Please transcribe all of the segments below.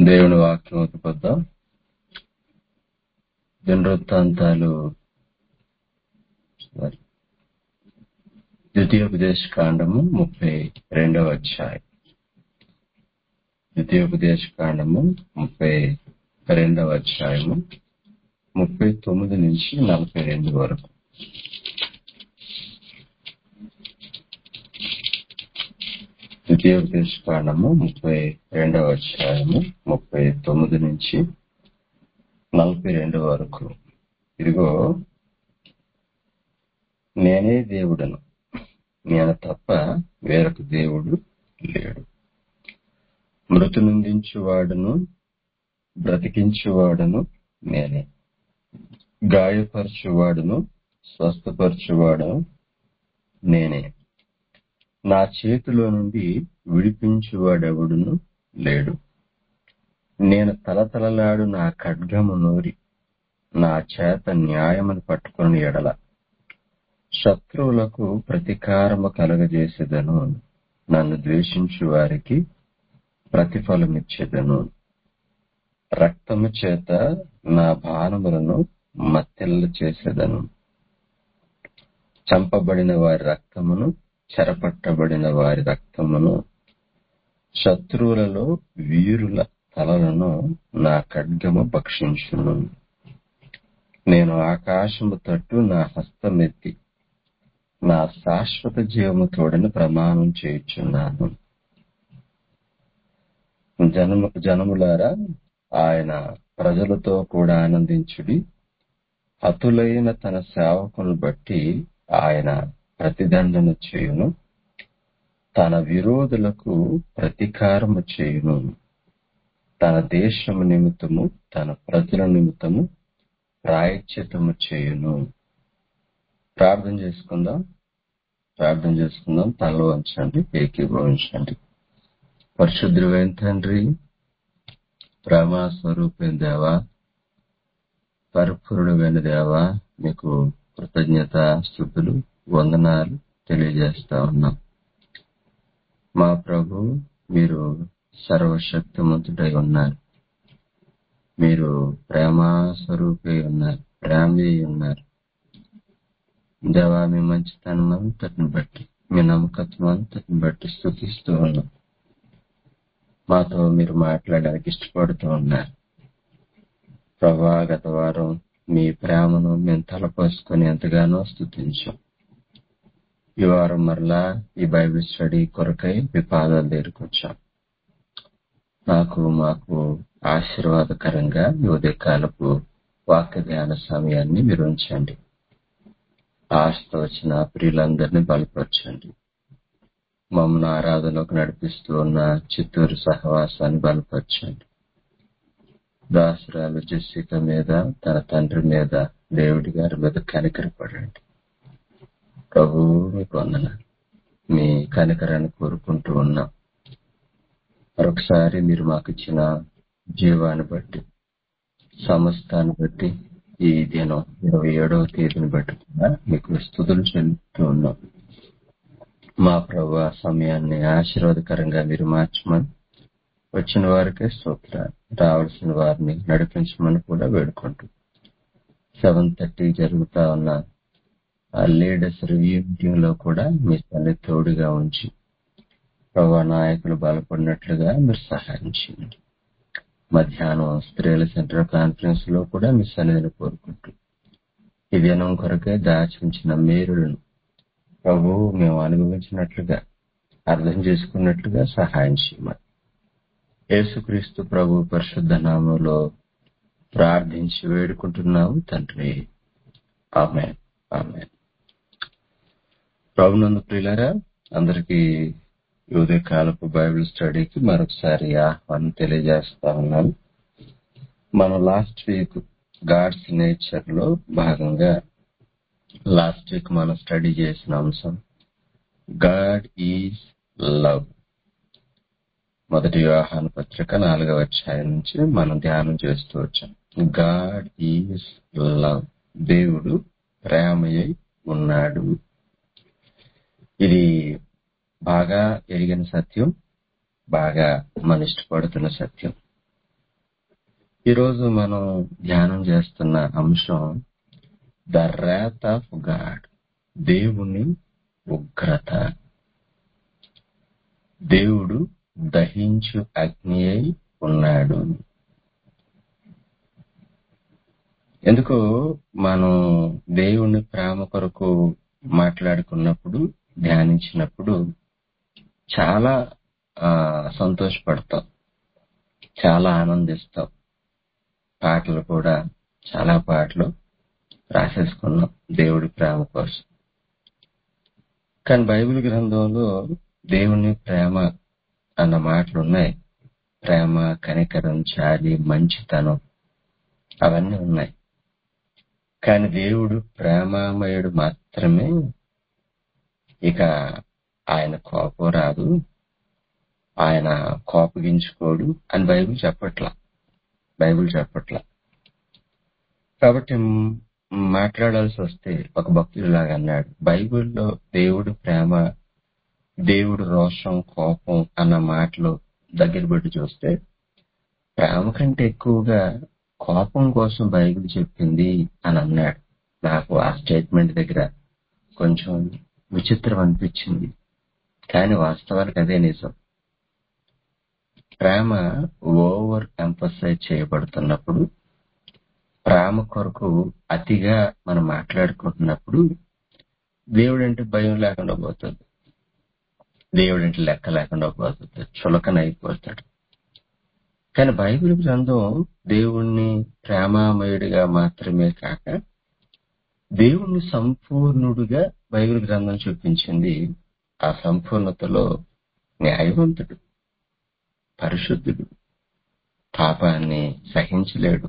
దేవుని వాక్యం పొద్దాం దినవృత్తాంతాలు సారీ, ద్వితీయోపదేశ కాండము ముప్పై రెండవ అధ్యాయం ద్వితీయోపదేశ కాండము ముప్పై రెండవ అధ్యాయము ముప్పై తొమ్మిది నుంచి నలభై రెండు వరకు ద్వితీయోపదేశ కాండము ముప్పై రెండవ అధ్యాయము ముప్పై తొమ్మిది నుంచి నలభై రెండు వరకు ఇదిగో నేనే దేవుడను నేను తప్ప వేరొక దేవుడు లేడు మృతి నుందించువాడును బ్రతికించువాడును నేనే గాయపరచువాడును స్వస్థపరచువాడును నేనే నా చేతిలో నుండి విడిపించువాడెవడును లేడు నేను తలతలలాడు నా ఖడ్గము నూరి నా చేత న్యాయమును పట్టుకుని ఎడల శత్రువులకు ప్రతీకారము కలగజేసేదను నన్ను ద్వేషించు వారికి ప్రతిఫలమిచ్చేదను రక్తము చేత నా బాణములను మత్తెల్ల చేసేదను చంపబడిన వారి రక్తమును చెరపట్టబడిన వారి రక్తమును శత్రువులలో వీరుల తలలను నా ఖడ్గము భక్షించును నేను ఆకాశము తట్టు నా హస్తమెత్తి నా శాశ్వత జీవము తోడని ప్రమాణం చేయుచున్నాను జనము జనములారా ఆయన ప్రజలతో కూడా ఆనందించుడి హతులైన తన సేవకులను బట్టి ఆయన ప్రతిదండన చేయును తన విరోధులకు ప్రతీకారము చేయును తన దేశము నిమిత్తము తన ప్రజల నిమిత్తము ప్రాయశ్చితము చేయును ప్రార్థన చేసుకుందాం ప్రార్థన చేసుకుందాం తలలో వంచండి ఏకీభవించండి పరిశుద్ధుడైన తండ్రి ప్రేమ స్వరూపైన దేవా పరిపూర్ణమైన దేవా మీకు కృతజ్ఞత స్థుతులు వందనాలు తెలియజేస్తా ఉన్నాం మా ప్రభు మీరు సర్వశక్తిమంతుడై ఉన్నారు మీరు ప్రేమా స్వరూపై ఉన్నారు ప్రేమే ఉన్నారు దేవా మీ మంచితనం అంతటిని బట్టి మీ నమ్మకత్వం అంతటిని బట్టి స్థుతిస్తూ ఉన్నాం మాతో మీరు మాట్లాడడానికి ఇష్టపడుతూ ఉన్నారు ప్రభా గత వారం మీ ప్రేమను మేము తలపోసుకొని ఎంతగానో స్థుతించాం ఈ వారం మరలా ఈ బైబిల్ స్టడీ కొరకై మీ పాదాలు దగ్గరకొచ్చాం నాకు మాకు ఆశీర్వాదకరంగా ఈ ఉదయకాలపు వాక్య ధ్యాన సమయాన్ని మీరు ఉంచండి ఆశతో వచ్చిన ప్రియులందరినీ బలపరచండి మమ్మల్ని ఆరాధనలోకి నడిపిస్తూ ఉన్న చిత్తూరు సహవాసాన్ని బలపరచండి దాసురాలు జెస్సిక మీద తన తండ్రి మీద దేవుడి గారి మీద కనికరపడండి ప్రభు మీకు వందన మీ కనికరాన్ని కోరుకుంటూ ఉన్నాం మరొకసారి మీరు మాకు ఇచ్చిన జీవాన్ని బట్టి సమస్తాన్ని బట్టి ఈ దినం ఇరవై ఏడవ తేదీని బట్టి కూడా మీకు స్థుతులు చెల్లుతూ ఉన్నాం మా ప్రభు ఆ సమయాన్ని ఆశీర్వాదకరంగా మీరు మార్చమని వచ్చిన వారికే స్తోత్ర రావాల్సిన వారిని నడిపించమని కూడా వేడుకుంటూ సెవెన్ థర్టీ జరుగుతా ఉన్న ఆ లీడర్స్ రివ్యూ మీటింగ్ లో కూడా మీ తల్లి తోడుగా ఉంచి ప్రభా నాయకులు బలపడినట్లుగా మీరు సహాయం చేయండి మధ్యాహ్నం స్త్రీల సెంటర్ కాన్ఫరెన్స్ లో కూడా మీ సన్నిధిని కోరుకుంటూ ఈ దినం కొరకే దాచించిన మేరులను ప్రభు మేము అనుభవించినట్లుగా అర్థం చేసుకున్నట్లుగా సహాయం చేయమని యేసుక్రీస్తు ప్రభు పరిశుద్ధ నామంలో ప్రార్థించి వేడుకుంటున్నాము తండ్రి ఆమె ఆమె ప్రభునందు ప్రియులారా అందరికీ ఈ ఉదయకాలపు బైబిల్ స్టడీకి మరొకసారి ఆహ్వానం తెలియజేస్తా ఉన్నాను మనం లాస్ట్ వీక్ గాడ్స్ నేచర్ లో భాగంగా లాస్ట్ వీక్ మనం స్టడీ చేసిన అంశం గాడ్ ఈజ్ లవ్ మొదటి వివాహాన పత్రిక నాలుగవ అధ్యాయం నుంచి మనం ధ్యానం చేస్తూ వచ్చాం గాడ్ ఈజ్ లవ్ దేవుడు ప్రేమయ్య ఉన్నాడు ఇది బాగా ఎరిగిన సత్యం బాగా మన ఇష్టపడుతున్న సత్యం ఈరోజు మనం ధ్యానం చేస్తున్న అంశం ద రేత్ ఆఫ్ గాడ్ దేవుని ఉగ్రత దేవుడు దహించు అగ్ని అయి ఉన్నాడు ఎందుకు మనం దేవుని ప్రేమ కొరకు మాట్లాడుకున్నప్పుడు ధ్యానించినప్పుడు చాలా ఆ, సంతోషపడతాం చాలా ఆనందిస్తాం పాటలు కూడా చాలా పాటలు రాసేసుకున్నాం దేవుడి ప్రేమ కోసం కానీ బైబిల్ గ్రంథంలో దేవుని ప్రేమ అన్న మాటలు ఉన్నాయి ప్రేమ కనికరం చాలి మంచితనం అవన్నీ ఉన్నాయి కానీ దేవుడు ప్రేమామయుడు మాత్రమే ఇక ఆయన కోపం రాదు ఆయన కోపగించుకోడు అని బైబిల్ చెప్పట్లా బైబిల్ చెప్పట్లా కాబట్టి మ్, మాట్లాడాల్సి వస్తే ఒక భక్తుడు లాగా అన్నాడు బైబిల్లో దేవుడు ప్రేమ దేవుడు రోషం కోపం అన్న మాటలు దగ్గర పెట్టి చూస్తే ప్రేమ కంటే ఎక్కువగా కోపం కోసం బైబిల్ చెప్పింది అని అన్నాడు నాకు ఆ స్టేట్మెంట్ దగ్గర కొంచెం విచిత్రం అనిపించింది కానీ వాస్తవానికి అదే నిజం ప్రేమ ఓవర్ ఎంఫసైజ్ చేయబడుతున్నప్పుడు ప్రేమ కొరకు అతిగా మనం మాట్లాడుకుంటున్నప్పుడు దేవుడు అంటే భయం లేకుండా పోతుంది దేవుడు అంటే లెక్క లేకుండా పోతుంది చులకన అయిపోతాడు కానీ బైబిల్ గ్రంథం దేవుణ్ణి ప్రేమామయుడిగా మాత్రమే కాక దేవుణ్ణి సంపూర్ణుడుగా బైబిల్ గ్రంథం చూపించింది ఆ సంపూర్ణతలో న్యాయవంతుడు పరిశుద్ధుడు పాపాన్ని సహించలేడు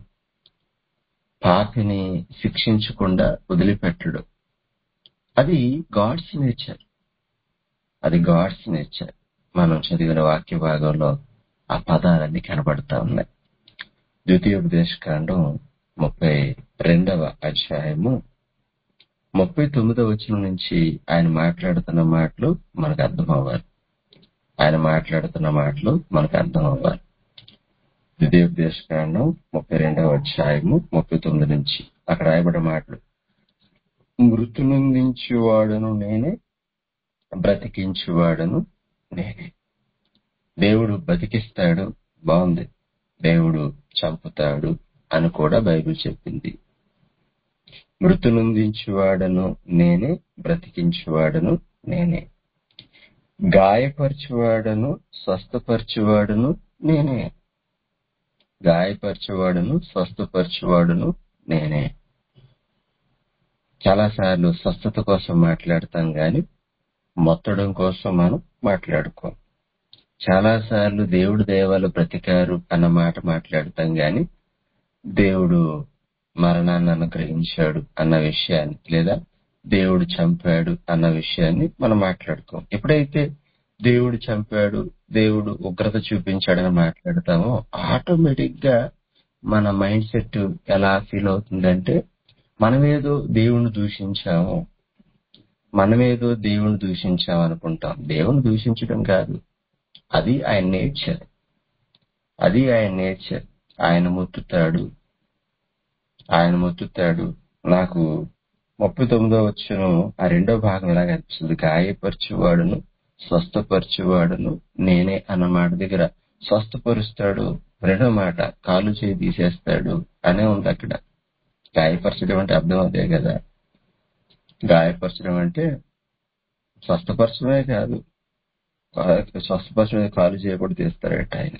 పాపిని శిక్షించకుండా వదిలిపెట్టడు అది గాడ్స్ నేచర్ అది గాడ్స్ నేచర్ మనం చదివిన వాక్య భాగంలో ఆ పదాలన్నీ కనబడతా ఉన్నాయి ద్వితీయోపదేశకాండం ముప్పై రెండవ అధ్యాయము ముప్పై తొమ్మిదవ వచనం నుంచి ఆయన మాట్లాడుతున్న మాటలు మనకు అర్థం అవ్వాలి ఆయన మాట్లాడుతున్న మాటలు మనకు అర్థం అవ్వాలి ద్వితీయోపదేశకాండం ముప్పై రెండవ అధ్యాయము ముప్పై తొమ్మిది నుంచి అక్కడ రాయబడిన మాటలు మృతునందించువాడను నేనే బ్రతికించువాడను నేనే దేవుడు బతికిస్తాడు బాగుంది దేవుడు చంపుతాడు అని కూడా బైబిల్ చెప్పింది మృతునందించువాడను నేనే బ్రతికించువాడను నేనే గాయపరచువాడను స్వస్థపరచువాడను నేనే గాయపరచువాడను స్వస్థపరచువాడను నేనే చాలా సార్లు స్వస్థత కోసం మాట్లాడతాం గాని మొత్తడం కోసం మనం మాట్లాడుకోం చాలా సార్లు దేవుడు దేవాలు బ్రతికారు అన్న మాట మాట్లాడతాం గాని దేవుడు మరణాన్ని అనుగ్రహించాడు అన్న విషయాన్ని లేదా దేవుడు చంపాడు అన్న విషయాన్ని మనం మాట్లాడుకోం ఎప్పుడైతే దేవుడు చంపాడు దేవుడు ఉగ్రత చూపించాడని మాట్లాడతామో ఆటోమేటిక్ గా మన మైండ్ సెట్ ఎలా ఫీల్ అవుతుందంటే మనమేదో దేవుణ్ణి దూషించాము మనమేదో దేవుణ్ణి దూషించాం అనుకుంటాం దేవుని దూషించడం కాదు అది ఆయన నేచర్ అది ఆయన నేచర్ ఆయన మొత్తుతాడు ఆయన మొత్తుతాడు నాకు ముప్పై తొమ్మిదో వచ్చిన ఆ రెండో భాగం ఇలాగ అనిపిస్తుంది గాయపరచువాడును స్వస్థపరచువాడును నేనే అన్న మాట దగ్గర స్వస్థపరుస్తాడు రెండో మాట కాలు చేయి తీసేస్తాడు అనే ఉంది అక్కడ గాయపరచడం అంటే అర్థం అదే కదా గాయపరచడం అంటే స్వస్థపరచడమే కాదు స్వస్థపరచడం కాలు చేయబడి తీస్తారట ఆయన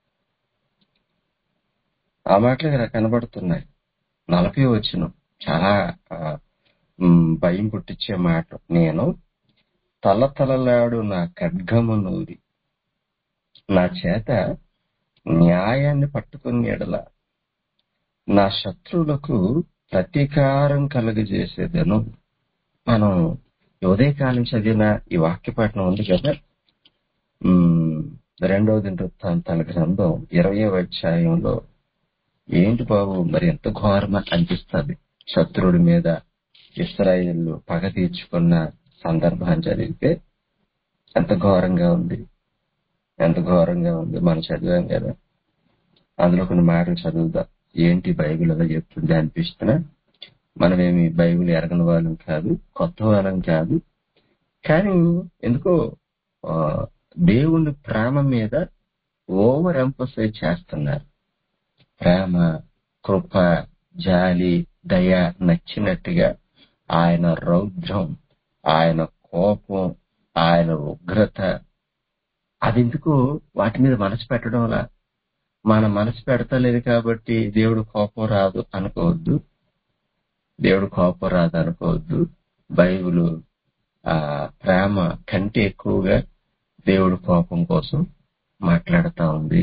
ఆ మాటలు ఇక్కడ కనబడుతున్నాయి నలభై వచ్చిన చాలా ఆ, మ్, భయం పుట్టించే మాట నేను తలతలలాడు నా ఖడ్గము నూరి నా చేత న్యాయాన్ని పట్టుకుని ఎడల నా శత్రువులకు ప్రతీకారం కలుగజేసేదను మనం ఈ ఉదయకాలం చదివిన ఈ వాక్యపట్నం ఉంది కదా ఉమ్, రెండవది వృత్తాంతాల గ్రంథం ఇరవై అధ్యాయంలో ఏంటి బాబు మరి ఎంత ఘోరమా అనిపిస్తుంది శత్రువుడి మీద ఇస్రాయేల్ పగ తీర్చుకున్న సందర్భాన్ని చదివితే ఎంత ఘోరంగా ఉంది ఎంత ఘోరంగా ఉంది మనం చదివాం కదా అందులో కొన్ని మాటలు చదువుదాం ఏంటి బైబిల్ అలా చెప్తుంది అనిపిస్తున్నా మనమేమి బైబిల్ ఎరగని వాళ్ళం కాదు కొత్త వాళ్ళం కాదు కానీ ఎందుకో ఆ, దేవుని ప్రేమ మీద ఓవర్ ఎంపసైజ్ చేస్తున్నారు ప్రేమ కృప జాలి దయ నచ్చినట్టుగా ఆయన రౌద్రం ఆయన కోపం ఆయన ఉగ్రత అది ఎందుకు వాటి మీద మనసు పెట్టడం వల్ల మన మనసు పెడతలేదు కాబట్టి దేవుడు కోపం రాదు అనుకోవద్దు దేవుడు కోపం రాదు అనుకోవద్దు బైబిల్ ఆ ప్రేమ కంటే ఎక్కువగా దేవుడు కోపం కోసం మాట్లాడుతా ఉంది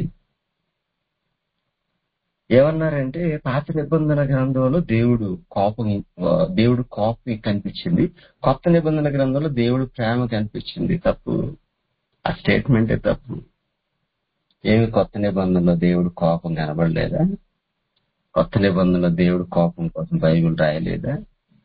ఏమన్నారంటే పాత నిబంధన గ్రంథంలో దేవుడు కోపం ఆ, దేవుడు కోపం కనిపించింది కొత్త నిబంధన గ్రంథంలో దేవుడు ప్రేమ కనిపించింది తప్పు ఆ స్టేట్మెంటే తప్పు ఏమి కొత్త నిబంధనలో దేవుడు కోపం కనబడలేదా కొత్త నిబంధనలో దేవుడు కోపం కోసం బైబిల్ రాయలేదా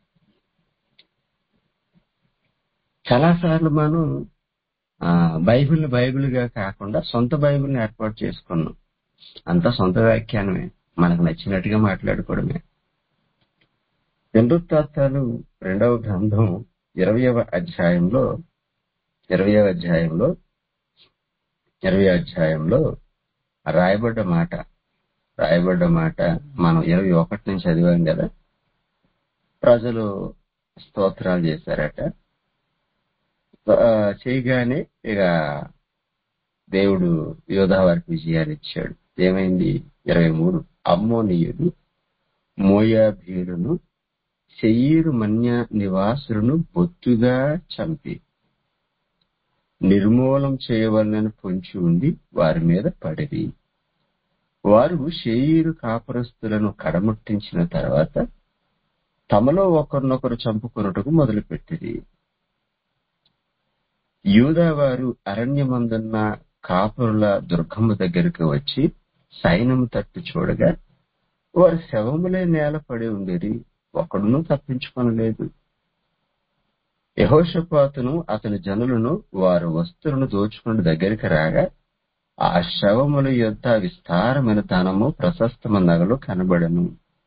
చాలా సార్లు మనం ఆ బైబిల్ బైబిల్ గా కాకుండా సొంత బైబిల్ ని ఏర్పాటు చేసుకున్నాం అంతా సొంత వ్యాఖ్యానమే మనకు నచ్చినట్టుగా మాట్లాడుకోవడమే పునరుత్థాలు రెండవ గ్రంథం ఇరవయవ అధ్యాయంలో ఇరవయవ అధ్యాయంలో ఇరవై అధ్యాయంలో రాయబడ్డ మాట రాయబడ్డ మాట మనం ఇరవై ఒకటి నుంచి చదివాం కదా ప్రజలు స్తోత్రాలు చేశారట ఆ, చేయగానే ఇక దేవుడు యోధా వారికి విజయాన్ని ఇచ్చాడు ఏమైంది ఇరవై మూడు అమ్మోనీయులు మోయాబీయులను శయీరు మన్య నివాసులను బొత్తుగా చంపి నిర్మూలం చేయవలనని పొంచి ఉండి వారి మీద పడిరి వారు షేయిరు కాపురస్తులను కడముట్టించిన తర్వాత తమలో ఒకరినొకరు చంపుకొనుటకు మొదలుపెట్టిరి యూదా వారు అరణ్యమందున్న కాపురుల దుర్గమ్మ దగ్గరికి వచ్చి సైన్యము తట్టు చూడగా వారి శవములే నేల పడి ఉండేది ఒకడును తప్పించుకొనలేదు యహోషపాతును అతని జనులను వారు వస్తువులను దోచుకుని దగ్గరికి రాగా ఆ శవముల యొద్ద విస్తారమైన ధనము ప్రశస్తమైన నగలు కనబడను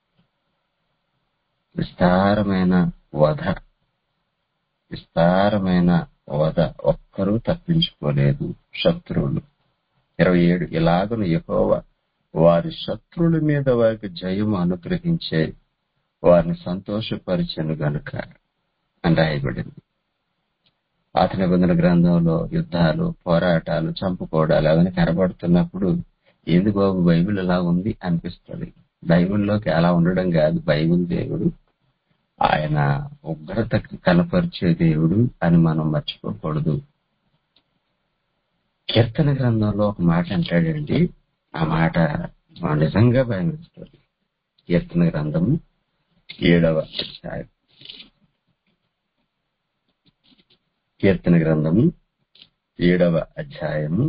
విస్తారమైన వధ విస్తారమైన వధ ఒక్కరూ తప్పించుకోలేదు శత్రువులు ఇరవై ఏడు ఇలాగను యెహోవా వారి శత్రువుల మీద వారికి జయము అనుగ్రహించే వారిని సంతోషపరిచను గనుక అని రాయబడింది పాత నిబంధన గ్రంథంలో యుద్ధాలు పోరాటాలు చంపుకోవడాలు అవన్నీ కనబడుతున్నప్పుడు ఏంది బాబు బైబిల్ ఎలా ఉంది అనిపిస్తుంది బైబిల్లోకి అలా ఉండడం కాదు బైబిల్ దేవుడు ఆయన ఉగ్రత కనపరిచే దేవుడు అని మనం మర్చిపోకూడదు కీర్తన గ్రంథంలో ఒక మాట అంటాడండి ఆ మాట మనం నిజంగా భయం వేస్తుంది కీర్తన గ్రంథము ఏడవ అధ్యాయం కీర్తన గ్రంథము ఏడవ అధ్యాయము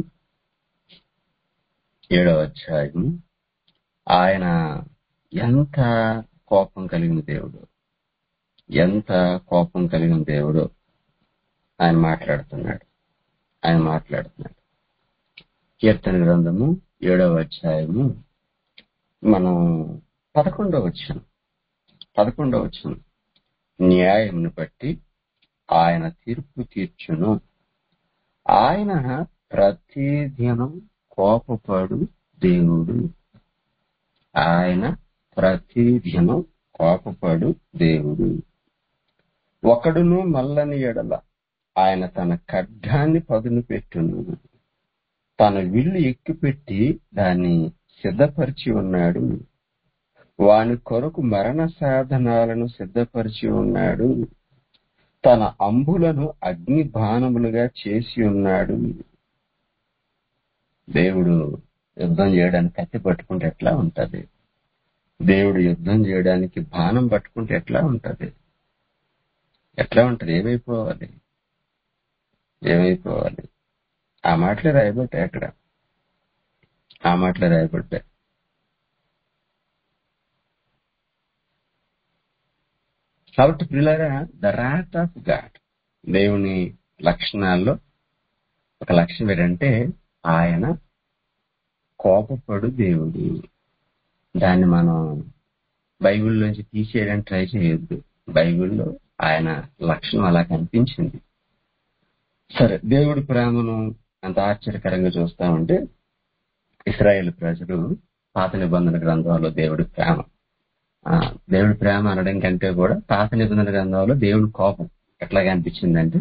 ఏడవ అధ్యాయము ఆయన ఎంత కోపం కలిగిన దేవుడు ఎంత కోపం కలిగిన దేవుడు ఆయన మాట్లాడుతున్నాడు ఆయన మాట్లాడుతున్నాడు కీర్తన గ్రంథము ఏడవ అధ్యాయము మనం పదకొండవ వచ్చాం పదకొండవ వచ్చాం న్యాయమును బట్టి ఆయన తీర్పు తీర్చును ఆయన ప్రతి దినం కోపపడు దేవుడు ఆయన ప్రతి దినం కోపపడు దేవుడు ఒకడును మల్లని ఎడల ఆయన తన ఖడ్గాన్ని పదును పెట్టును తన విల్లు ఎక్కుపెట్టి దాన్ని సిద్ధపరిచి ఉన్నాడు వాని కొరకు మరణ సాధనాలను సిద్ధపరిచి ఉన్నాడు తన అంబులను అగ్ని బాణములుగా చేసి ఉన్నాడు దేవుడు యుద్ధం చేయడానికి కత్తి పట్టుకుంటే ఎట్లా ఉంటది దేవుడు యుద్ధం చేయడానికి బాణం పట్టుకుంటే ఎట్లా ఉంటది ఎట్లా ఉంటది ఏమైపోవాలి ఏమైపోవాలి ఆ మాటలే రాయబట్టాయి అక్కడ ఆ మాటలే రాయబట్టాయి కాబట్టి పిల్లరా ద రాట్ ఆఫ్ గాడ్ దేవుని లక్షణాల్లో ఒక లక్షణం ఏంటంటే ఆయన కోపపడు దేవుడు దాన్ని మనం బైబిల్లోంచి తీసేయడానికి ట్రై చేయొద్దు బైబిల్లో ఆయన లక్షణం అలా కనిపించింది సరే దేవుడి ప్రేమను అంత ఆశ్చర్యకరంగా చూస్తామంటే ఇస్రాయేల్ ప్రజలు పాత నిబంధన గ్రంథంలో దేవుడి ప్రేమ ఆ, దేవుడి ప్రేమ అనడం కంటే కూడా పాత నిబంధన గ్రంథంలో దేవుడి కోపం ఎట్లా కనిపించిందంటే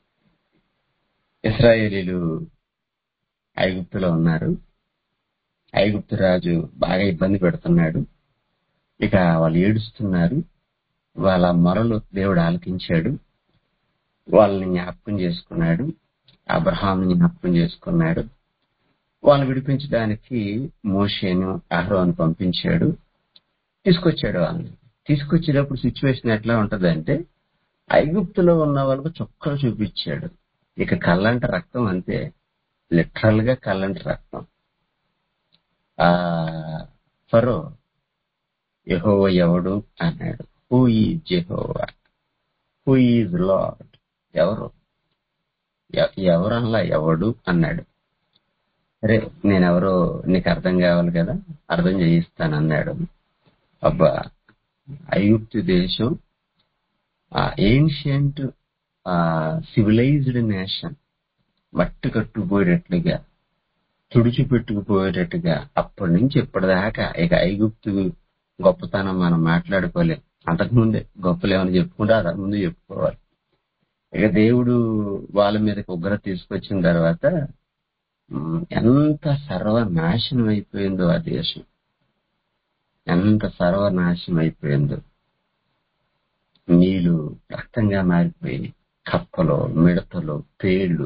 ఇస్రాయేలీలు ఐగుప్తులో ఉన్నారు ఐగుప్తు రాజు బాగా ఇబ్బంది పెడుతున్నాడు ఇక వాళ్ళు ఏడుస్తున్నారు వాళ్ళ మొరలు దేవుడు ఆలకించాడు వాళ్ళని జ్ఞాపకం చేసుకున్నాడు అబ్రహాంని జ్ఞాపకం చేసుకున్నాడు వాళ్ళని విడిపించడానికి మోషేను అహరోను పంపించాడు తీసుకొచ్చాడు వాళ్ళని తీసుకొచ్చేటప్పుడు సిచ్యువేషన్ ఎట్లా ఉంటదంటే ఐగుప్తులో ఉన్న వాళ్ళకు చుక్కలు చూపించాడు ఇక కళ్ళంట రక్తం అంతే లిటరల్ గా కళ్ళంట రక్తం ఆ ఫరో యెహోవా ఎవడు అన్నాడు who is Jehovah who is lord ఎవరు ఎ- ఎవరల్లా ఎవడు అన్నాడు అరే నేనెవరో నీకు అర్థం కావాలి కదా అర్థం చేయిస్తాను అన్నాడు అబ్బా ఐగుప్తు దేశం ఏన్షియంట్ సివిలైజ్డ్ నేషన్ మట్టి కట్టుకుపోయేటట్లుగా తుడిచిపెట్టుకుపోయేటట్టుగా అప్పటి నుంచి ఇప్పటిదాకా ఇక ఐగుప్తు గొప్పతనం మనం మాట్లాడుకోలేం అంతకుముందే గొప్పలు ఏమైనా చెప్పుకుంటే అంతకు ముందు చెప్పుకోవాలి ఇక దేవుడు వాళ్ళ మీదకి ఉగ్ర తీసుకొచ్చిన తర్వాత ఉమ్, ఎంత సర్వనాశనం అయిపోయిందో ఆ దేశం ఎంత సర్వనాశనం అయిపోయిందో నీళ్లు రక్తంగా మారిపోయి కప్పలు మిడతలు పేళ్లు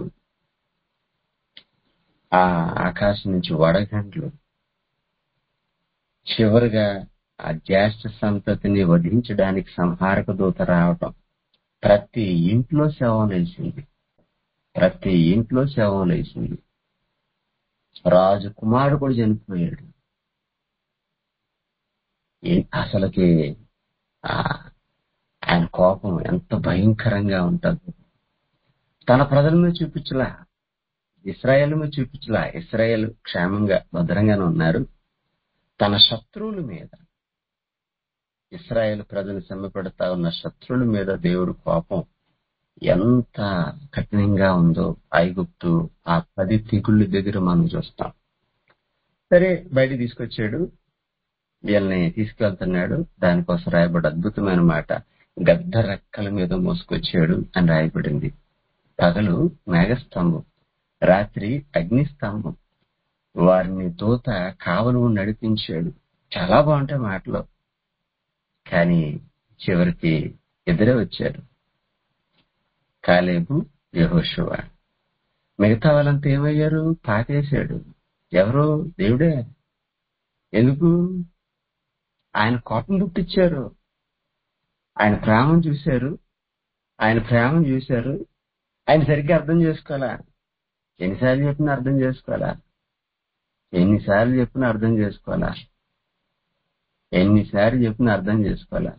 ఆ ఆకాశం నుంచి వడగండ్లు చివరిగా ఆ జ్యేష్ఠ సంతతిని వధించడానికి సంహారక దూత రావటం ప్రతి ఇంట్లో శవం లేచింది ప్రతి ఇంట్లో శవం లేచింది రాజు కుమారుడు కూడా చనిపోయాడు ఏ- అసలుకి ఆ ఆయన కోపం ఎంత భయంకరంగా ఉంటుంది తన ప్రజల మీద చూపించలా ఇస్రాయేల్ మీద చూపించలా ఇస్రాయేల్ క్షేమంగా భద్రంగానే ఉన్నారు తన శత్రువుల మీద ఇస్రాయేల్ ప్రజలు సమ్మెపెడతా ఉన్న శత్రువుల మీద దేవుడు కోపం ఎంత కఠినంగా ఉందో ఐగుప్తు ఆ పది తిగుళ్ళ దగ్గర మనం చూస్తాం సరే బయటికి తీసుకొచ్చాడు వీళ్ళని తీసుకెళ్తున్నాడు దానికోసం రాయబడి అద్భుతమైన మాట గద్ద రెక్కల మీద మోసుకొచ్చాడు అని రాయబడింది పగలు మేఘస్తంభం రాత్రి అగ్నిస్తంభం వారిని దూత కావలు నడిపించాడు చాలా బాగుంటాయి మాటలు కానీ చివరికి ఎదురే వచ్చారు కాలేబు యహోషువ మిగతా వాళ్ళంతా ఏమయ్యారు పాతేశాడు ఎవరు దేవుడే ఎందుకు ఆయన కోపం పుట్టించారు ఆయన ప్రేమను చూశారు ఆయన ప్రేమను చూశారు ఆయన సరిగ్గా అర్థం చేసుకోవాలా ఎన్నిసార్లు చెప్పినా అర్థం చేసుకోవాలా ఎన్నిసార్లు చెప్పినా అర్థం చేసుకోవాలా ఎన్నిసార్లు చెప్పినా అర్థం చేసుకోవాలా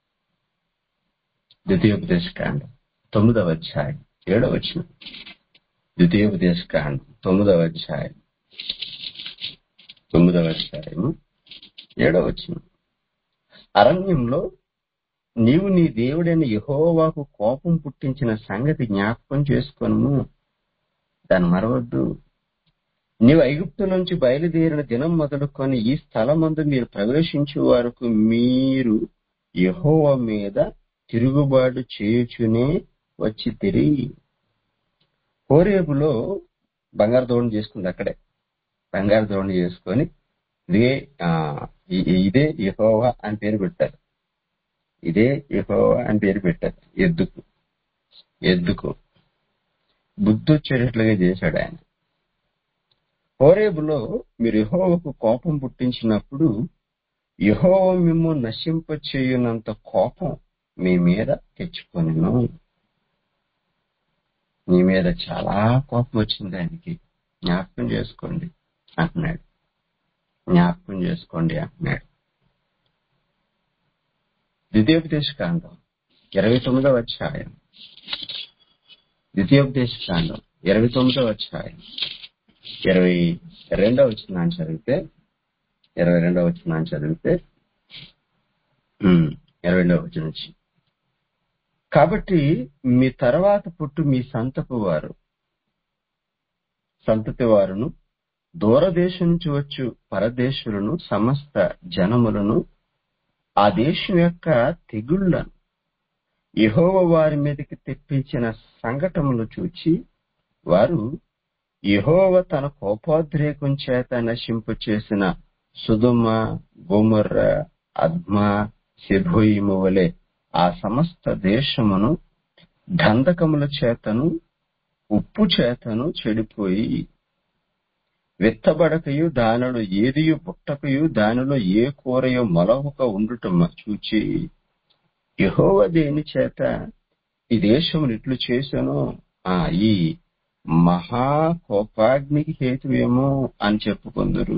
ద్వితీయోపదేశకాండం తొమ్మిదవ అధ్యాయం ఏడవ వచ్చిన ద్వితీయోపదేశకాండం తొమ్మిదవ అధ్యాయం తొమ్మిదవ అధ్యాయము ఏడవ వచ్చిన అరణ్యంలో నీవు నీ దేవుడైన యెహోవాకు కోపం పుట్టించిన సంగతి జ్ఞాపకం చేసుకొనుము దాన్ని మరవద్దు నీవు ఐగుప్తు నుంచి బయలుదేరిన దినం మొదలుకొని ఈ స్థలమందు మీరు ప్రవేశించే వరకు మీరు యెహోవా మీద తిరుగుబాటు చేయుచునే వచ్చి తిరిగి హోరేబులో బంగారు దోణి చేసుకుంది అక్కడే బంగారు దోణి చేసుకొని ఇదే ఆ, ఇ- ఇదే యెహోవా అని పేరు పెట్టారు ఇదే యెహోవా అని పేరు పెట్టారు ఎద్దుకు ఎద్దుకు బుద్ధి వచ్చేటట్లుగా చేశాడు ఆయన హోరేబులో మీరు యెహోవాకు కోపం పుట్టించినప్పుడు యెహోవా మిమ్ము నశింప చేయునంత కోపం మీ మీద తెచ్చుకొనిను మీ మీద చాలా కోపం వచ్చింది ఆయనకి జ్ఞాపకం చేసుకోండి అంటున్నాడు జ్ఞాపకం చేసుకోండి అంటున్నాడు ద్వితీయోపదేశ కాండం ఇరవై తొమ్మిదవ అధ్యాయం ద్వితీయోపదేశ కాండం ఇరవై తొమ్మిదవ అధ్యాయం ఇరవై రెండవ వచ్చినాన్ని చదివితే ఇరవై రెండవ వచ్చినాన్ని చదివితే ఉమ్, ఇరవై రెండవ వచ్చి నుంచి కాబట్టి మీ తర్వాత పుట్టు మీ సంతపు వారు సంతతి వారును దూరదేశం నుంచి వచ్చు పరదేశులను సమస్త జనములను ఆ దేశం యొక్క తెగుళ్లను యెహోవ వారి మీదకి తెప్పించిన సంఘటనలు చూచి వారు యెహోవ తన కోపోద్రేకం చేత నశింపు చేసిన సుధుమ గోమర్ర అద్మ సెభోయిము వలె ఆ సమస్త దేశమును గంధకముల చేతను ఉప్పు చేతను చెడిపోయి విత్తబడకయు దానిలో ఏదియు పుట్టకయు దానిలో ఏ కూరయో మొలవక ఉండుట చూచి యెహోవ దేని చేత ఈ దేశమును ఇట్లు చేశాను ఆ ఈ మహా కోపాగ్నికి హేతువేమో అని చెప్పుకుందరు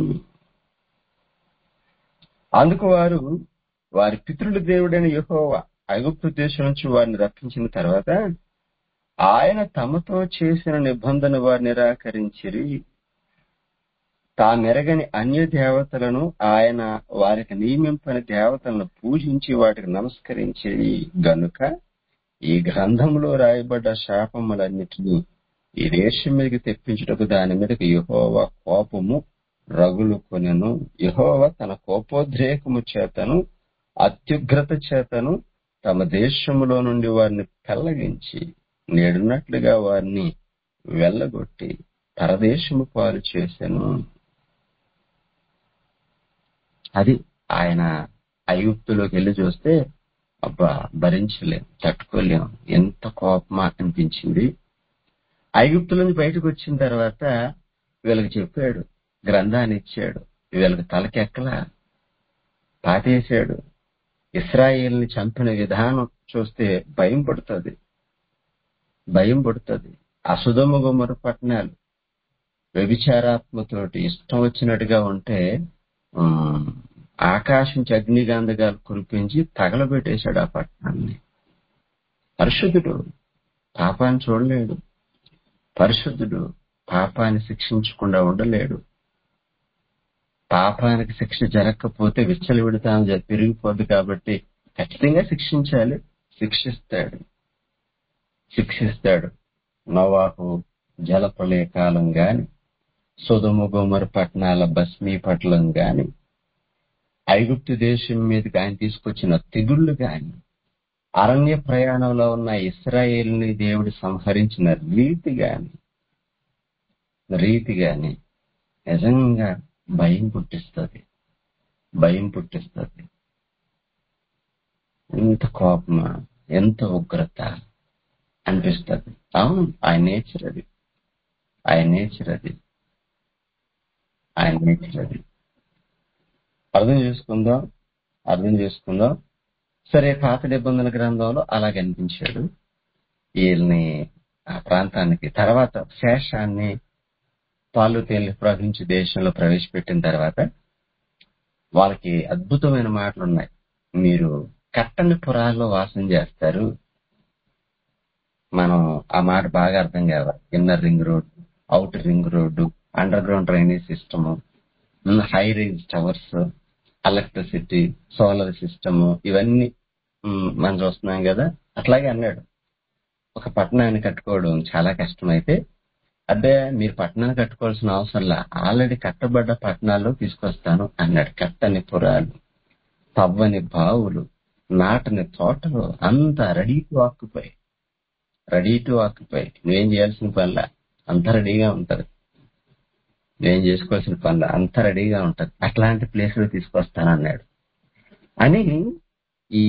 అందుకు వారు వారి పితృల దేవుడైన యెహోవా ఐగుప్తు దేశం నుంచి వారిని రప్పించిన తర్వాత ఆయన తమతో చేసిన నిబంధన వారు నిరాకరించిరి తామెరగని అన్య దేవతలను ఆయన వారికి నియమింపని దేవతలను పూజించి వాటికి నమస్కరించేది గనుక ఈ గ్రంథంలో రాయబడ్డ శాపములన్నిటినీ ఈ దేశం మీదకి తెప్పించుటకు దాని మీదకి యెహోవా కోపము రగులు కొనెను యెహోవా తన కోపోద్రేకము చేతను అత్యుగ్రత చేతను తమ దేశములో నుండి వారిని పెళ్లగించి నేడున్నట్లుగా వారిని వెళ్ళగొట్టి పరదేశము పాలు చేశాను అది ఆయన ఐగుప్తులోకి వెళ్ళి చూస్తే అబ్బా భరించలేం తట్టుకోలేం ఎంత కోపమా అనిపించింది ఐగుప్తు నుంచి బయటకు వచ్చిన తర్వాత వీళ్ళకి చెప్పాడు గ్రంథాన్ని ఇచ్చాడు వీళ్ళకి తలకెక్కలా పాతేశాడు ఇస్రాయేల్ని చంపిన విధానం చూస్తే భయం పడుతుంది భయం పడుతుంది అసుధమ గుమ్మర పట్టణాలు వ్యభిచారాత్మతోటి ఇష్టం వచ్చినట్టుగా ఉంటే ఉమ్, ఆకాశం నుంచి అగ్నిగంధకాలు కురిపించి తగలబెట్టేశాడు ఆ పట్టణాన్ని పరిశుద్ధుడు పాపాన్ని చూడలేడు పరిశుద్ధుడు పాపాన్ని శిక్షించకుండా ఉండలేడు పాపానికి శిక్ష జరగకపోతే విచ్చలవిడతాం పెరిగిపోద్ది కాబట్టి ఖచ్చితంగా శిక్షించాలి శిక్షిస్తాడు శిక్షిస్తాడు నోవాహు జలప్రలయ కాలం గాని సుధుమ గోమర పట్టణాల భస్మీపట్లం గాని ఐగుప్తు దేశం మీదకి ఆయన తీసుకొచ్చిన తెగుళ్లు గాని అరణ్య ప్రయాణంలో ఉన్న ఇస్రాయేల్ని దేవుడు సంహరించిన రీతి గాని రీతి గాని నిజంగా భయం పుట్టిస్తుంది భయం పుట్టిస్తుంది ఎంత కోపమా ఎంత ఉగ్రత అనిపిస్తుంది అవును ఆయన నేచర్ అది ఆయన నేచర్ అది ఆయన నేచర్ అది అర్థం చేసుకుందాం అర్థం చేసుకుందాం సరే పాత నిబంధన గ్రంథంలో అలా కనిపించాడు వీళ్ళని ఆ ప్రాంతానికి తర్వాత శేషాన్ని పాలు తేలి ప్రవహించి దేశంలో ప్రవేశపెట్టిన తర్వాత వాళ్ళకి అద్భుతమైన మాటలు ఉన్నాయి మీరు కట్టని పురాల్లో వాసం చేస్తారు మనం ఆ మాట బాగా అర్థం కావాలి inner ring road outer ring road underground drainage system high range towers electricity solar system um ఉమ్, మనం చూస్తున్నాం కదా అట్లాగే అన్నాడు ఒక పట్టణాన్ని కట్టుకోవడం చాలా కష్టమైతే అదే మీరు పట్టణాన్ని కట్టుకోవాల్సిన అవసరంలా ఆల్రెడీ కట్టబడ్డ పట్టణాల్లో తీసుకొస్తాను అన్నాడు కట్టని పురాలు తవ్వని బావులు నాటని తోటలు అంతా ready to occupy ready to occupy నువ్వేం చేయాల్సిన పనిలా అంతా రెడీగా ఉంటది నువ్వేం చేసుకోవాల్సిన పనిలా అంతా రెడీగా ఉంటది అట్లాంటి ప్లేస్ లో తీసుకొస్తానన్నాడు అని ఈ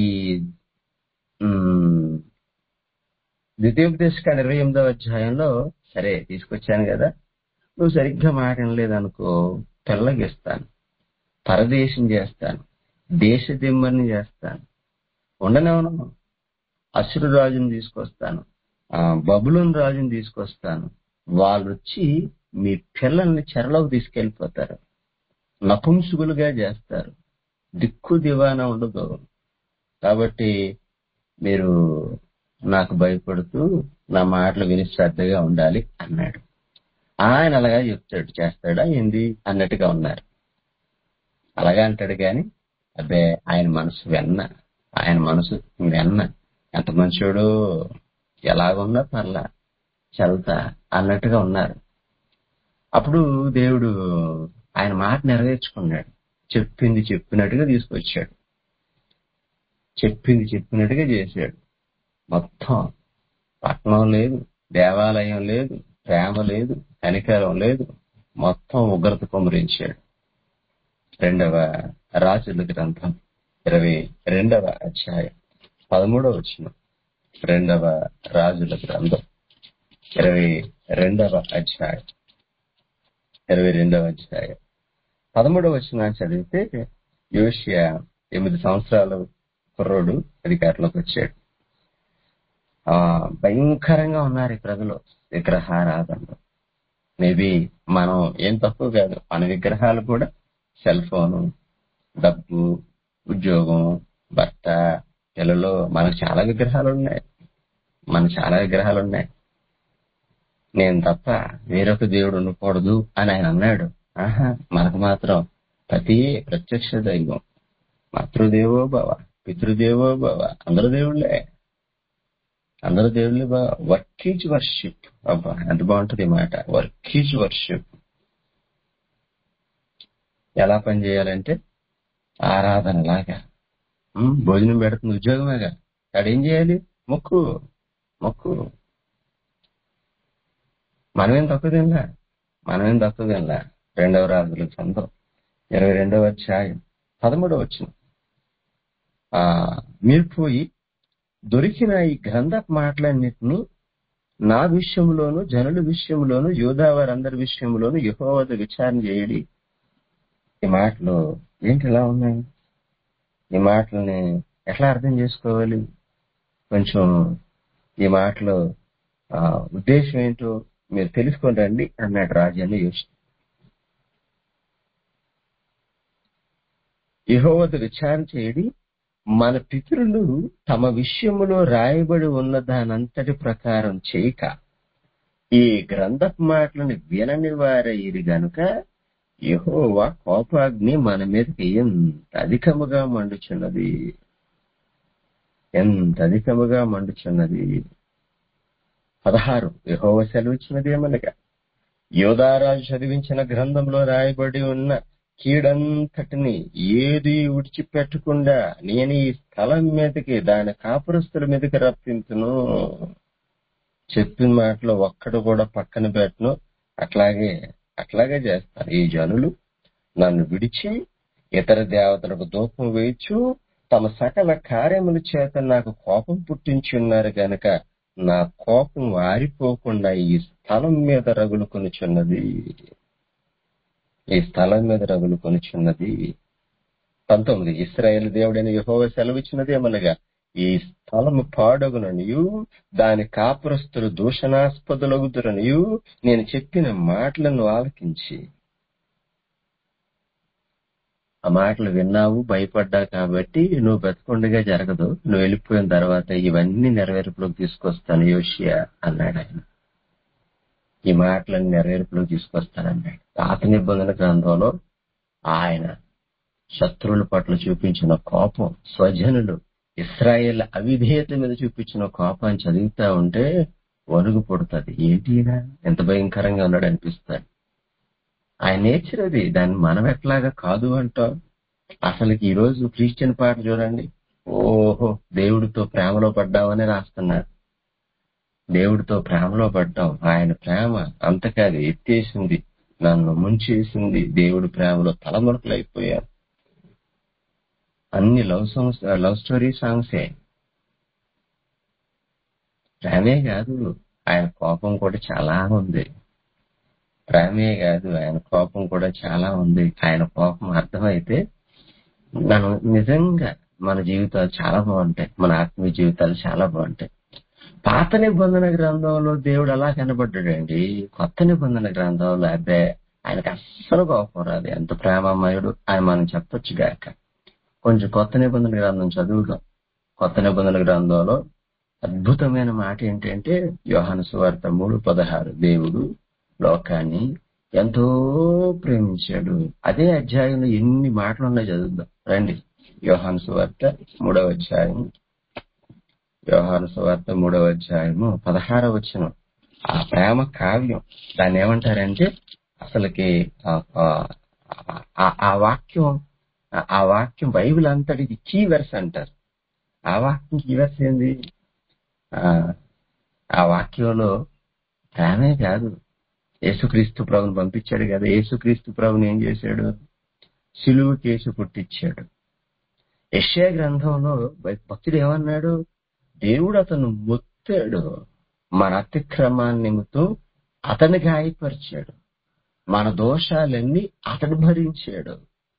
ఉమ్, ద్వితీయోపదేశకాండ ఇరవై ఎనిమిదవ అధ్యాయంలో సరే తీసుకొచ్చాను కదా నువ్వు సరిగ్గా మాట వినలేదనుకో తెల్లగిస్తాను పరదేశం చేస్తాను దేశ దిమ్మని చేస్తాను ఉండనేమను అసురు రాజుని తీసుకొస్తాను ఆ బబులోన్ రాజుని తీసుకొస్తాను వాళ్ళు వచ్చి మీ పిల్లల్ని చెరలోకి తీసుకెళ్లిపోతారు నపుంసుగులుగా చేస్తారు దిక్కు దివానా ఉండదు కాబట్టి మీరు నాకు భయపడుతూ నా మాటలు విని శ్రద్ధగా ఉండాలి అన్నాడు ఆయన అలాగా చెప్తాడు చేస్తాడా ఏంది అన్నట్టుగా ఉన్నారు అలాగా అంటాడు గాని అబ్బే ఆయన మనసు వెన్న ఆయన మనసు వెన్న ఎంత మంచోడు ఎలాగున్నా పర్లా చల్తా అన్నట్టుగా ఉన్నారు అప్పుడు దేవుడు ఆయన మాట నెరవేర్చుకున్నాడు చెప్పింది చెప్పినట్టుగా తీసుకొచ్చాడు చెప్పింది చెప్పినట్టుగా చేశాడు మొత్తం పట్నం లేదు దేవాలయం లేదు ప్రేమ లేదు కనికరం లేదు మొత్తం ఉగ్రత కుమరించాడు రెండవ రాజుల గ్రంథం ఇరవై రెండవ అధ్యాయం పదమూడవ వచ్చిన రెండవ రాజుల గ్రంథం ఇరవై రెండవ అధ్యాయం ఇరవై రెండవ అధ్యాయం పదమూడవ వచ్చిన చదివితే యోషియా ఎనిమిది సంవత్సరాల కుర్రోడు అధికారంలోకి వచ్చాడు ఆ భయంకరంగా ఉన్నారు ఈ ప్రజలు విగ్రహారాధనలో మేబీ మనం ఏం తక్కువ కాదు మన విగ్రహాలు కూడా సెల్ ఫోను డబ్బు ఉద్యోగం భర్త పిల్లలు మనకు చాలా విగ్రహాలు ఉన్నాయి మనకు చాలా విగ్రహాలు ఉన్నాయి నేను తప్ప వేరొక దేవుడు ఉండకూడదు అని ఆయన అన్నాడు ఆహా మనకు మాత్రం ప్రతి ప్రత్యక్ష దైవం మాతృదేవో భవ పితృదేవో భవ అందరూ దేవుళ్ళే అందరూ దేవుళ్ళే వర్క్ ఈజ్ వర్షిప్ అబ్బా ఎంత బాగుంటది ఈ మాట వర్క్ ఈజ్ వర్షిప్ ఎలా పని చేయాలంటే ఆరాధన లాగా ఉమ్, భోజనం పెడుతుంది ఉద్యోగమేగా ఏం చేయాలి మొక్కు మొక్కు మనమేం తక్కువ తినలా మనమేం తక్కువ తినలా రెండవ రాజుల సొంతం ఇరవై రెండవ అధ్యాయం పదమూడవ వచ్చిన ఆ మీరు పోయి దొరికిన ఈ గ్రంథ మాటలన్నిటినీ నా విషయంలోను జనుల విషయంలోను యోధావారందరి విషయంలోను యహోవద విచారణ చేయడి ఈ మాటలు ఏంటి ఇలా ఉన్నాయి ఈ మాటలని ఎట్లా అర్థం చేసుకోవాలి కొంచెం ఈ మాటలు ఆ, ఉద్దేశం ఏంటో మీరు తెలుసుకొని రండి అన్నాడు రాజాన్ని యోచి యహోవద విచారణ చేయడి మన పితరులు తమ విషయములో రాయబడి ఉన్న దానంతటి ప్రకారం చేయక ఈ గ్రంథపు మాటలను వినని వారయ్యిరి గనుక యెహోవా కోపాగ్ని మన మీదకి ఎంత అధికముగా మండుచున్నది ఎంత అధికముగా మండుచున్నది పదహారు యెహోవా సెలవిచ్చినది ఏమనగా యోధారాజు చదివించిన గ్రంథంలో రాయబడి ఉన్న కీడంతటిని ఏది విడిచిపెట్టకుండా నేను ఈ స్థలం మీదకి దాని కాపురస్తుల మీదకి రప్పించును చెప్పిన మాటలో ఒక్కడు కూడా పక్కన పెట్టను అట్లాగే అట్లాగే చేస్తారు ఈ జనులు నన్ను విడిచి ఇతర దేవతలకు దూపం వేయచ్చు తమ సకల కార్యముల చేత నాకు కోపం పుట్టించి ఉన్నారు గనక నా కోపం ఆరిపోకుండా ఈ స్థలం మీద రగులుకొనిచున్నది ఈ స్థలం మీద రగులుకొనిచున్నది పంతొమ్మిది ఇస్రాయేల్ దేవుడైన యెహోవా సెలవిచ్చినది ఏమనగా ఈ స్థలము పాడగుననియు దాని కాపురస్తులు దూషణాస్పదులగుదురనియు నేను చెప్పిన మాటలను ఆలకించి ఆ మాటలు విన్నావు భయపడ్డా కాబట్టి నువ్వు బతకుండగా జరగదు నువ్వు వెళ్ళిపోయిన తర్వాత ఇవన్నీ నెరవేర్పులోకి తీసుకొస్తాను యోషియా అన్నాడు ఆయన ఈ మాటలను నెరవేర్పులోకి తీసుకొస్తానన్నాడు పాత నిబంధన గ్రంథంలో ఆయన శత్రువుల పట్ల చూపించిన కోపం స్వజనులు ఇస్రాయేల్ అవిధేయత మీద చూపించిన కోపాన్ని చదువుతా ఉంటే వణుగు పుడుతుంది ఏంటి ఈయన? ఎంత భయంకరంగా ఉన్నాడు అనిపిస్తాడు ఆయన నేచర్ అది దాన్ని మనం ఎట్లాగా కాదు అంటాం అసలుకి ఈ రోజు క్రిస్టియన్ పాట చూడండి ఓహో దేవుడితో ప్రేమలో పడ్డామని రాస్తున్నారు దేవుడితో ప్రేమలో పడ్డాం ఆయన ప్రేమ అంతకాదు ఎత్తేసింది నన్ను ముంచేసింది దేవుడి ప్రేమలో తలమునకలు అయిపోయారు అన్ని లవ్ సాంగ్స్ లవ్ స్టోరీ సాంగ్సే ప్రేమే కాదు ఆయన కోపం కూడా చాలా ఉంది ప్రేమే కాదు ఆయన కోపం కూడా చాలా ఉంది ఆయన కోపం అర్థమైతే మనం నిజంగా మన జీవితాలు చాలా బాగుంటాయి మన ఆత్మీయ జీవితాలు చాలా బాగుంటాయి పాత నిబంధన గ్రంథంలో దేవుడు అలా కనబడ్డాడండి కొత్త నిబంధన గ్రంథంలో అబ్బే ఆయనకు అస్సలు కోపం రాదు ఎంత ప్రేమమయుడు ఆయన మనం చెప్పొచ్చు గాక కొంచెం కొత్త నిబంధన గ్రంథం చదువుదాం కొత్త నిబంధన గ్రంథంలో అద్భుతమైన మాట ఏంటంటే యోహాను సువార్త మూడు పదహారు దేవుడు లోకాన్ని ఎంతో ప్రేమించాడు అదే అధ్యాయంలో ఎన్ని మాటలు ఉన్నాయి చదువుదాం రండి యోహాను సువార్త మూడవ అధ్యాయం యోహాను సువార్త మూడవ అధ్యాయము పదహారవ వచనం ఆ ప్రేమ కావ్యం దాన్ని ఏమంటారంటే అసలుకి ఆ- ఆ- ఆ- ఆ వాక్యం ఆ- ఆ వాక్యం బైబిల్ అంతటికి కీ వెర్స్ అంటారు ఆ వాక్యం కీ వెర్స్ ఏంది ఆ ఆ వాక్యంలో ప్రేమే కాదు యేసుక్రీస్తు ప్రభుని పంపించాడు కదా యేసుక్రీస్తు ప్రభుని ఏం చేశాడు సిలువ కేసు పుట్టించాడు యెషయా గ్రంథంలో భ- భక్తుడు ఏమన్నాడు దేవుడు అతను మొత్తాడు మన అతిక్రమాన్ని నిమిత్తం అతన్ని గాయపరిచాడు మన దోషాలన్నీ అతడు భరించాడు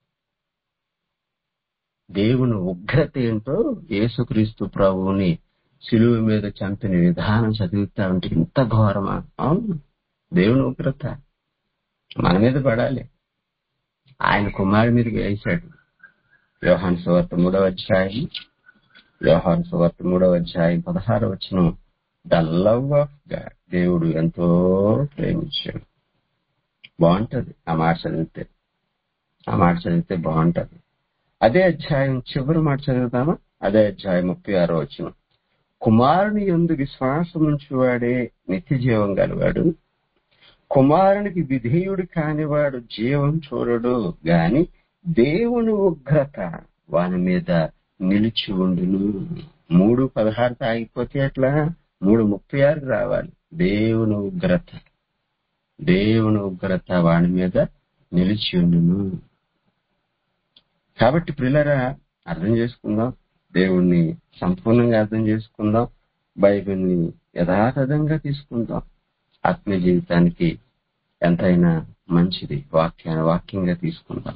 దేవుని ఉగ్రత ఏంటో యేసుక్రీస్తు ప్రభువుని సిలువ మీద చంపిన విధానం చదువుతా ఉంటే ఇంత ఘోరమా అవును దేవుని ఉగ్రత మన మీద పడాలి ఆయన కుమారుడి మీద వేశాడు యోహాన్ సువార్త మూడవ అధ్యాయం యోహాన్ సువార్త మూడవ అధ్యాయం పదహారు వచ్చిన ద లవ్ ఆఫ్ గాడ్ దేవుడు ఎంతో ప్రేమించాడు బాగుంటది ఆ మాట చదివితే ఆ మాట చదివితే బాగుంటది అదే అధ్యాయం చివరి మాట చదువుతామా అదే అధ్యాయం ముప్పై ఆరో వచ్చిన కుమారుని ఎందు విశ్వాసం ఉంచువాడే నిత్య జీవం గలవాడు కుమారునికి విధేయుడు కానివాడు జీవం చూడడు గాని దేవుని ఉగ్రత వాని మీద నిలిచి ఉండును మూడు పదహారుతో ఆగిపోతే ఎట్లా మూడు ముప్పై ఆరు రావాలి దేవుని ఉగ్రత దేవుని ఉగ్రత వాని మీద నిలిచి ఉండును కాబట్టి పిల్లరా అర్థం చేసుకుందాం దేవుణ్ణి సంపూర్ణంగా అర్థం చేసుకుందాం బైబిల్ని యథాతథంగా తీసుకుందాం ఆత్మీయ జీవితానికి ఎంతైనా మంచిది వాక్యాన్ని వాక్యంగా తీసుకుందాం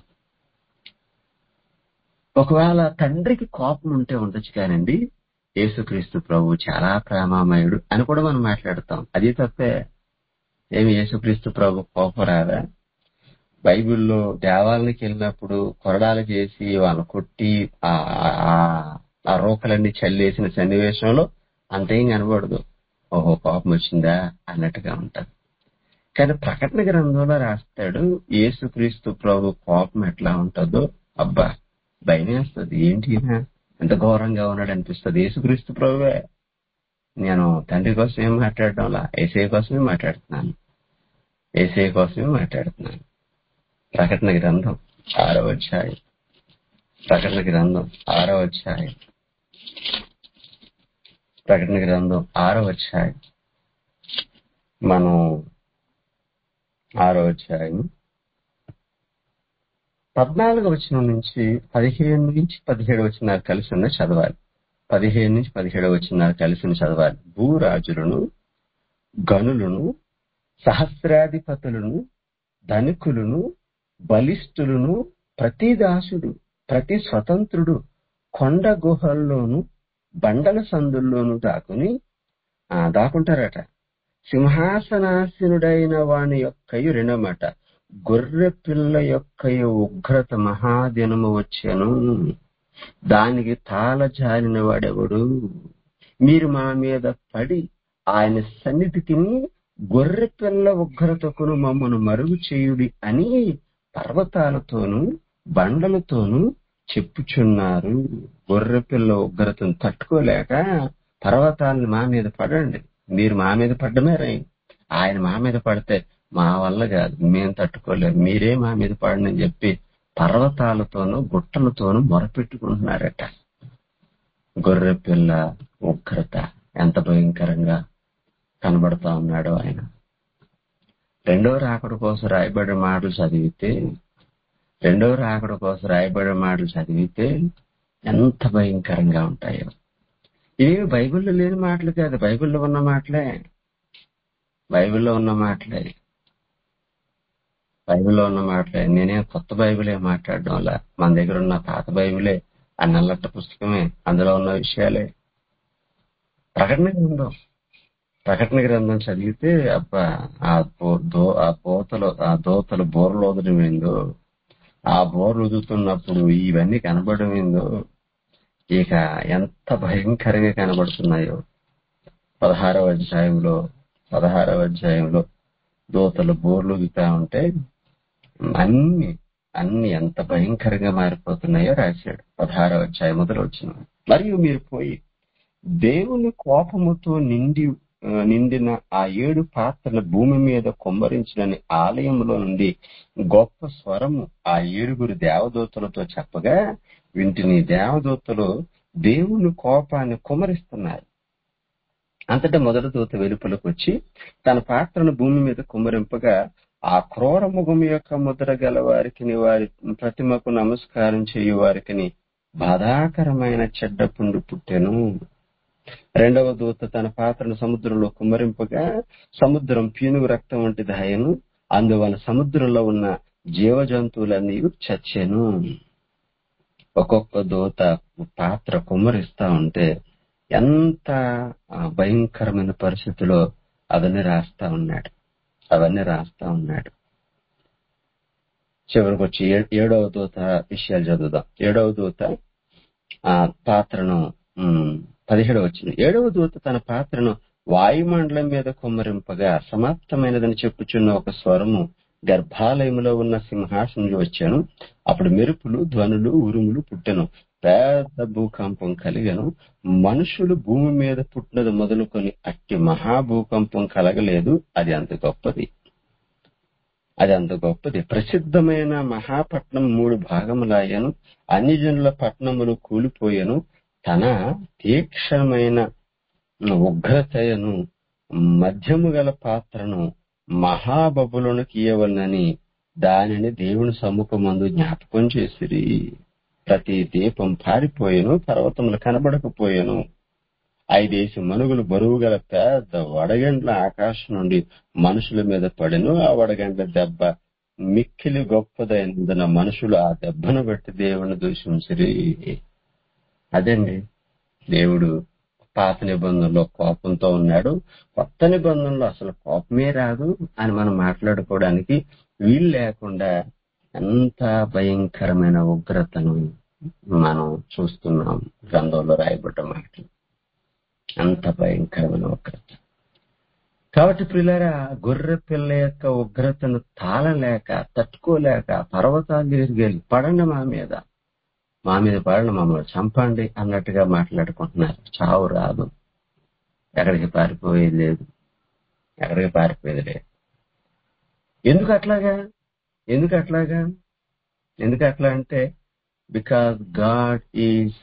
ఒకవేళ తండ్రికి కోపం ఉంటే ఉండొచ్చు కానండి యేసుక్రీస్తు ప్రభు చాలా ప్రేమామయుడు అని కూడా మనం మాట్లాడతాం అది తప్పే ఏమి యేసుక్రీస్తు ప్రభు కోపం రాదా బైబిల్లో దేవాలయానికి వెళ్ళినప్పుడు కొరడాలు చేసి వాళ్ళని కొట్టి ఆ ఆ- ఆ రోకలన్నీ చల్లేసిన సన్నివేశంలో అంతేం కనబడదు ఓహో కోపం వచ్చిందా అన్నట్టుగా ఉంటది కానీ ప్రకటన గ్రంథంలో రాస్తాడు యేసుక్రీస్తు ప్రభు కోపం ఎట్లా ఉంటుందో అబ్బా భయం వేస్తుంది ఏంటి ఈయన? ఎంత ఘోరంగా ఉన్నాడు అనిపిస్తుంది యేసుక్రీస్తు ప్రభువే నేను తండ్రి కోసం ఏం మాట్లాడడంలా ఏసే కోసమే మాట్లాడుతున్నాను ఏసే కోసమే మాట్లాడుతున్నాను ప్రకటన గ్రంథం ఆరవ అధ్యాయం ప్రకటన గ్రంథం ఆరవ అధ్యాయం ప్రకటన గ్రంథం ఆరవ అధ్యాయం మనం ఆరో అధ్యాయం పద్నాలుగు వచనం నుంచి పదిహేను నుంచి పదిహేడు వచ్చిన కలిసి ఉన్న చదవాలి పదిహేను నుంచి పదిహేడు వచ్చిన కలిసి ఉన్న చదవాలి భూరాజులను గనులను సహస్రాధిపతులను ధనికులను బలిష్ఠులను ప్రతి దాసుడు ప్రతి స్వతంత్రుడు కొండ గుహల్లోను బండల సందుల్లోను దాకుని ఆ, దాకుంటారట సింహాసనాసీనుడైన వాని యొక్కయు రెండో మాట గొర్రె పిల్ల యొక్కయు ఉగ్రత మహాదినము వచ్చెను దానికి తాళ జారిన వాడెవడు మీరు మా మీద పడి ఆయన సన్నిధికి గొర్రె పిల్ల ఉగ్రతకును మమ్మను మరుగు చేయుడి అని పర్వతాలతోనూ బండలతోనూ చెప్పుచున్నారు గొర్రె పిల్ల ఉగ్రతను తట్టుకోలేక పర్వతాలను మా మీద పడండి మీరు మా మీద పడ్డమే రై ఆయన మా మీద పడితే మా వల్ల కాదు మేము తట్టుకోలేము మీరే మా మీద పడని చెప్పి పర్వతాలతోనూ గుట్టలతోనూ మొరపెట్టుకుంటున్నారట గొర్రె పిల్ల ఉగ్రత ఎంత భయంకరంగా కనబడతా ఉన్నాడు ఆయన రెండో రాకడ కోసం రాయబడిన మాటలు చదివితే రెండో రాకడ కోసం రాయబడిన మాటలు చదివితే ఎంత భయంకరంగా ఉంటాయో ఇవి బైబిల్లో లేని మాటలు కాదు బైబిల్లో ఉన్న మాటలే బైబిల్లో ఉన్న మాటలే బైబిల్లో ఉన్న మాటలే నేనేం కొత్త బైబిలే మాట్లాడడం వల్ల మన దగ్గర ఉన్న పాత బైబిలే ఆ నల్లట్ట పుస్తకమే అందులో ఉన్న విషయాలే ప్రకటన గ్రంథం ప్రకటన గ్రంథం చదివితే అబ్బా ఆ దో- దో- ఆ బోతలు ఆ దోతలు బోర్లు వదలమైందో ఆ బోర్లు వదులుతున్నప్పుడు ఇవన్నీ కనబడమైందో ఇక ఎంత భయంకరంగా కనబడుతున్నాయో పదహారవ అధ్యాయంలో పదహారవ అధ్యాయంలో దూతలు బోర్లుగుతా ఉంటే అన్ని అన్ని ఎంత భయంకరంగా మారిపోతున్నాయో రాశాడు పదహారో అధ్యాయం మొదలు వచ్చిన మరియు మీరు పోయి దేవుని కోపముతో నిండి ఆ, నిండిన ఆ ఏడు పాత్రల భూమి మీద కుమ్మరించిన ఆలయంలో నుండి గొప్ప స్వరము ఆ ఏడుగురు దేవదూతలతో చెప్పగా వీటిని దేవదూతలు దేవుని కోపాన్ని కుమ్మరిస్తున్నారు అంతటా మొదటి దూత వెలుపలకు వచ్చి తన పాత్రను భూమి మీద కుమ్మరింపగా ఆ క్రూర ముఖము యొక్క ముద్ర గల వారికి వారి ప్రతిమకు నమస్కారం చేయు వారికి బాధాకరమైన చెడ్డ పుండు పుట్టెను రెండవ దూత తన పాత్రను సముద్రంలో కుమ్మరింపగా సముద్రం పీనుగు రక్తం వంటి దాయను అందువల్ల సముద్రంలో ఉన్న జీవ జంతువులన్నీ చచ్చెను ఒక్కొక్క దూత పాత్ర కుమ్మరిస్తా ఉంటే ఎంత ఆ, భయంకరమైన పరిస్థితిలో అవన్నీ రాస్తా ఉన్నాడు అవన్నీ రాస్తా ఉన్నాడు చివరికి వచ్చి ఏ- ఏడవ దూత విషయాలు చదువుదాం ఏడవ దూత ఆ పాత్రను ఉమ్, పదిహేడవ వచ్చింది ఏడవ దూత తన పాత్రను వాయుమండలం మీద కుమ్మరింపగా సమాప్తమైనదని చెప్పుచున్న ఒక స్వరము గర్భాలయములో ఉన్న సింహాసనం వచ్చాను అప్పుడు మెరుపులు ధ్వనులు ఉరుములు పుట్టెను పెద్ద భూకంపం కలిగను మనుషులు భూమి మీద పుట్టినది మొదలుకొని అట్టి మహాభూకంపం కలగలేదు అది అంత గొప్పది అది అంత గొప్పది ప్రసిద్ధమైన మహాపట్నం మూడు భాగములాయను అన్ని జనుల పట్టణములు కూలిపోయెను తన తీక్షణమైన ఉగ్రతయను మధ్యము గల పాత్రను మహాబబులను ఇయ్యవలనని దానిని దేవుని సముఖమందు జ్ఞాపకం చేసిరి ప్రతి దీపం పారిపోయెను పర్వతములు కనబడకపోయెను ఐదేసి మనుగులు బరువు గల పెద్ద వడగండ్ల ఆకాశం నుండి మనుషుల మీద పడెను ఆ వడగండ్ల దెబ్బ మిక్కిలి గొప్పదైనందున మనుషులు ఆ దెబ్బను బట్టి దేవుని దూషించిరి అదండి దేవుడు పాత నిబంధనలో కోపంతో ఉన్నాడు కొత్త నిబంధనలో అసలు కోపమే రాదు అని మనం మాట్లాడుకోవడానికి వీలు లేకుండా ఎంత భయంకరమైన ఉగ్రతను మనం చూస్తున్నాం గ్రంథంలో రాయబడ్డ మాటలు అంత భయంకరమైన ఉగ్రత కాబట్టి పిల్లరా గొర్రె పిల్ల యొక్క ఉగ్రతను తాళలేక తట్టుకోలేక పర్వతాలు తిరిగి పడండి మా మీద మా మీద పడండి మమ్మల్ని చంపండి అన్నట్టుగా మాట్లాడుకుంటున్నారు చావు రాదు ఎక్కడికి పారిపోయేది లేదు ఎక్కడికి పారిపోయేది లేదు ఎందుకు అట్లాగా ఎందుకు అట్లాగా ఎందుకు అట్లా అంటే బికాస్ గాడ్ ఈజ్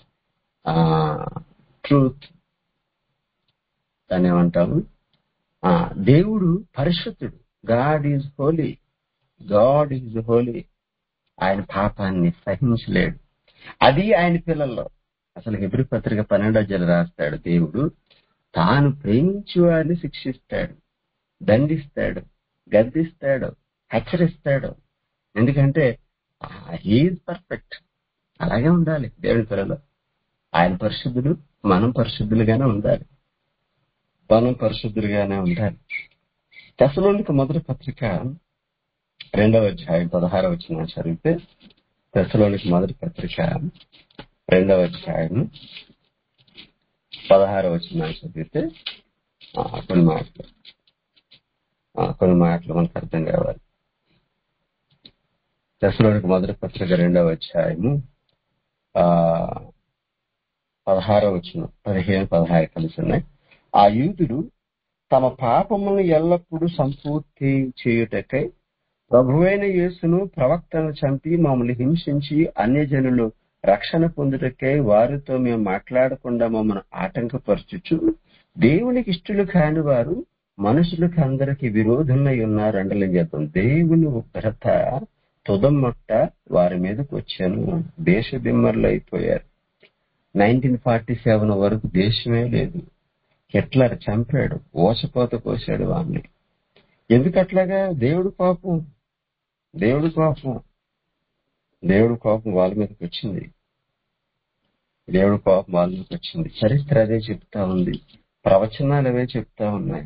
ట్రూత్ దాన్ని ఏమంటాము ఆ, దేవుడు పరిశుద్ధుడు God is holy God is holy ఆయన పాపాన్ని సహించలేడు అది ఆయన పిల్లల్లో అసలు హెబ్రి పత్రిక పన్నెండో జల రాస్తాడు దేవుడు తాను ప్రేమించు వారిని శిక్షిస్తాడు దండిస్తాడు గద్దిస్తాడు హెచ్చరిస్తాడు ఎందుకంటే హీఈ్ పర్ఫెక్ట్ అలాగే ఉండాలి దేవుని పిల్లలు ఆయన పరిశుద్ధుడు మనం పరిశుద్ధులుగానే ఉండాలి మనం పరిశుద్ధులుగానే ఉండాలి దశలోనికి మొదటి పత్రిక రెండవ అధ్యాయం పదహారవ వచ్చిన చదివితే దశలోనికి మొదటి పత్రిక రెండవ అధ్యాయం పదహారవ వచ్చిన చదివితే ఆ, కొన్ని మాటలు ఆ, కొన్ని మాటలు మనకు అర్థం కావాలి దశలోనికి మొదటి పత్రిక రెండవ అధ్యాయము ఆ పదహారవ వచ్చిన పదిహేను పదహారు కలిసి ఉన్నాయి ఆ యూదుడు తమ పాపములను ఎల్లప్పుడూ సంపూర్తి చేయుటకై ప్రభువైన యేసును ప్రవక్తను చంపి మమ్మల్ని హింసించి అన్యజనులు రక్షణ పొందుటకై వారితో మేము మాట్లాడకుండా మమ్మల్ని ఆటంకపరచుచు దేవునికి ఇష్టలు కాని వారు మనుషులకు అందరికి విరోధంగా ఉన్నారు అండలం చేద్దాం దేవుని ఉగ్రత తుదమ్మొట్ట వారి మీదకి వచ్చాను దేశ దిమ్మర్లు అయిపోయారు నైన్టీన్ ఫార్టీ సెవెన్ వరకు దేశమే లేదు హిట్లర్ చంపాడు ఓచపోత కోసాడు వాడిని ఎందుకు అట్లాగా దేవుడు కోపం దేవుడు కోపం దేవుడు కోపం వాళ్ళ మీదకి వచ్చింది దేవుడు కోపం వాళ్ళ మీదకి వచ్చింది చరిత్ర అదే చెప్తా ఉంది ప్రవచనాలు అవే చెప్తా ఉన్నాయి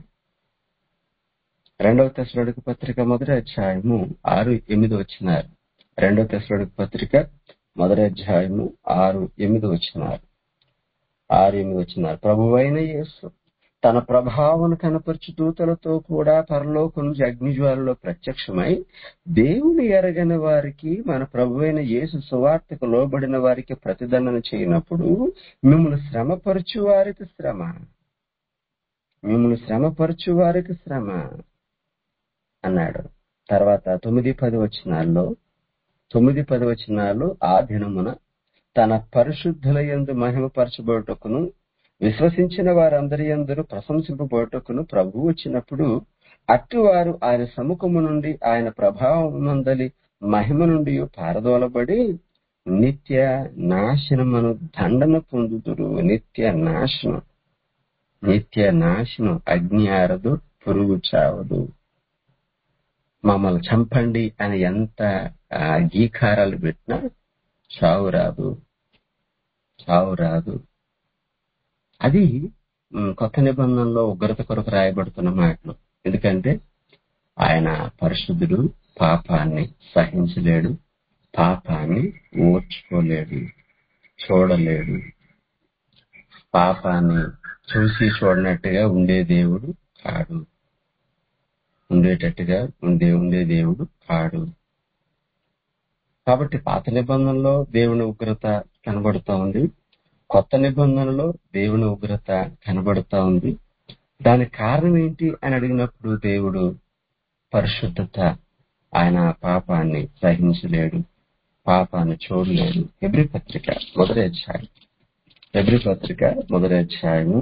రెండవ తెశలోడికి పత్రిక మొదటి అధ్యాయము ఆరు ఎనిమిది వచ్చినారు రెండవ తెశలోడికి పత్రిక మొదటి అధ్యాయము ఆరు ఎనిమిది వచ్చినారు ఆరు ఎనిమిది వచ్చినారు ప్రభువైన యేసు తన ప్రభావం కనపరచు దూతలతో కూడా పరలోకం నుంచి అగ్నిజ్వాలలో ప్రత్యక్షమై దేవుని ఎరగని వారికి మన ప్రభు అయిన యేసు సువార్తకు లోబడిన వారికి ప్రతిదండన చేయనప్పుడు మిమ్మల్ని శ్రమపరచు వారికి శ్రమ మిమ్మల్ని శ్రమపరచు వారికి శ్రమ అన్నాడు తర్వాత తొమ్మిది పది వచనాల్లో తొమ్మిది పది వచనాలు ఆ దినమున తన పరిశుద్ధుల యందు మహిమపరచబోటకును విశ్వసించిన వారందరి అందరూ ప్రశంసింపబోటకును ప్రభు వచ్చినప్పుడు అట్టివారు ఆయన సముఖము నుండి ఆయన ప్రభావం నందలి మహిమ నుండి పారదోలబడి నిత్య నాశనమును దండన పొందుతురు నిత్య నాశనం నిత్య నాశనం అగ్ని ఆరదు పురుగు చావదు మమ్మల్ని చంపండి అని ఎంత ఆ, గీకారాలు పెట్టినా చావు రాదు చావు రాదు అది ఉమ్, కొత్త నిబంధనలో ఉగ్రత కొరకు రాయబడుతున్న మాటలు ఎందుకంటే ఆయన పరిశుద్ధుడు పాపాన్ని సహించలేడు పాపాన్ని ఓర్చుకోలేడు చూడలేడు పాపాన్ని చూసి చూడనట్టుగా ఉండే దేవుడు కాడు ఉండేటట్టుగా ఉండే ఉండే దేవుడు కాడు కాబట్టి పాత నిబంధనలో దేవుని ఉగ్రత కనబడుతా ఉంది కొత్త నిబంధనలో దేవుని ఉగ్రత కనబడుతా ఉంది దానికి కారణం ఏంటి అని అడిగినప్పుడు దేవుడు పరిశుద్ధత ఆయన పాపాన్ని సహించలేడు పాపాన్ని చూడలేడు ఎబ్రి పత్రిక మొదటి అధ్యాయం ఎబ్రి పత్రిక మొదటి అధ్యాయము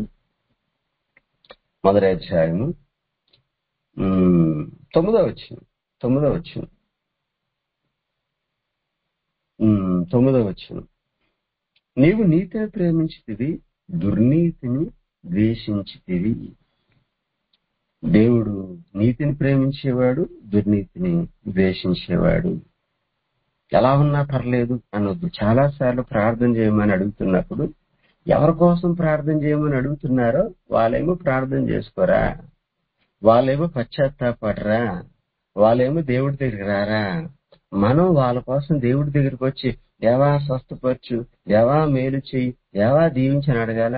మొదటి అధ్యాయము ఉమ్, తొమ్మిదో వచ్చింది తొమ్మిదో వచ్చింది ఉమ్, తొమ్మిదో వచ్చింది నీవు నీతిని ప్రేమించితివి దుర్నీతిని ద్వేషించితివి దేవుడు నీతిని ప్రేమించేవాడు దుర్నీతిని ద్వేషించేవాడు ఎలా ఉన్నా పర్లేదు అనొద్దు చాలా సార్లు ప్రార్థన చేయమని అడుగుతున్నప్పుడు ఎవరి కోసం ప్రార్థన చేయమని అడుగుతున్నారో వాళ్ళేమో ప్రార్థన చేసుకోరా వాళ్ళేమో పశ్చాత్తాపడరా వాళ్ళేమో దేవుడి దగ్గరికి రారా మనం వాళ్ళ కోసం దేవుడి దగ్గరికి వచ్చి దేవా స్వస్థపరచు దేవా మేలు చెయ్యి దేవా దీవించని అడగాల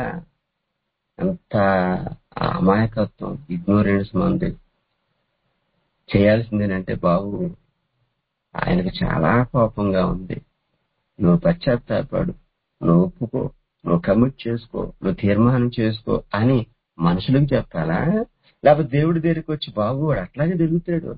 అంత అమాయకత్వం ఇగ్నోరెన్స్ మంది చేయాల్సిందేనంటే బాబు ఆయనకు చాలా కోపంగా ఉంది నువ్వు పశ్చాత్తాపడు నువ్వు ఒప్పుకో నువ్వు కమిట్ చేసుకో నువ్వు తీర్మానం చేసుకో అని మనుషులకు చెప్పాలా లేకపోతే దేవుడి దగ్గరికి వచ్చి బాబు వాడు అట్లాగే తిరుగుతాడు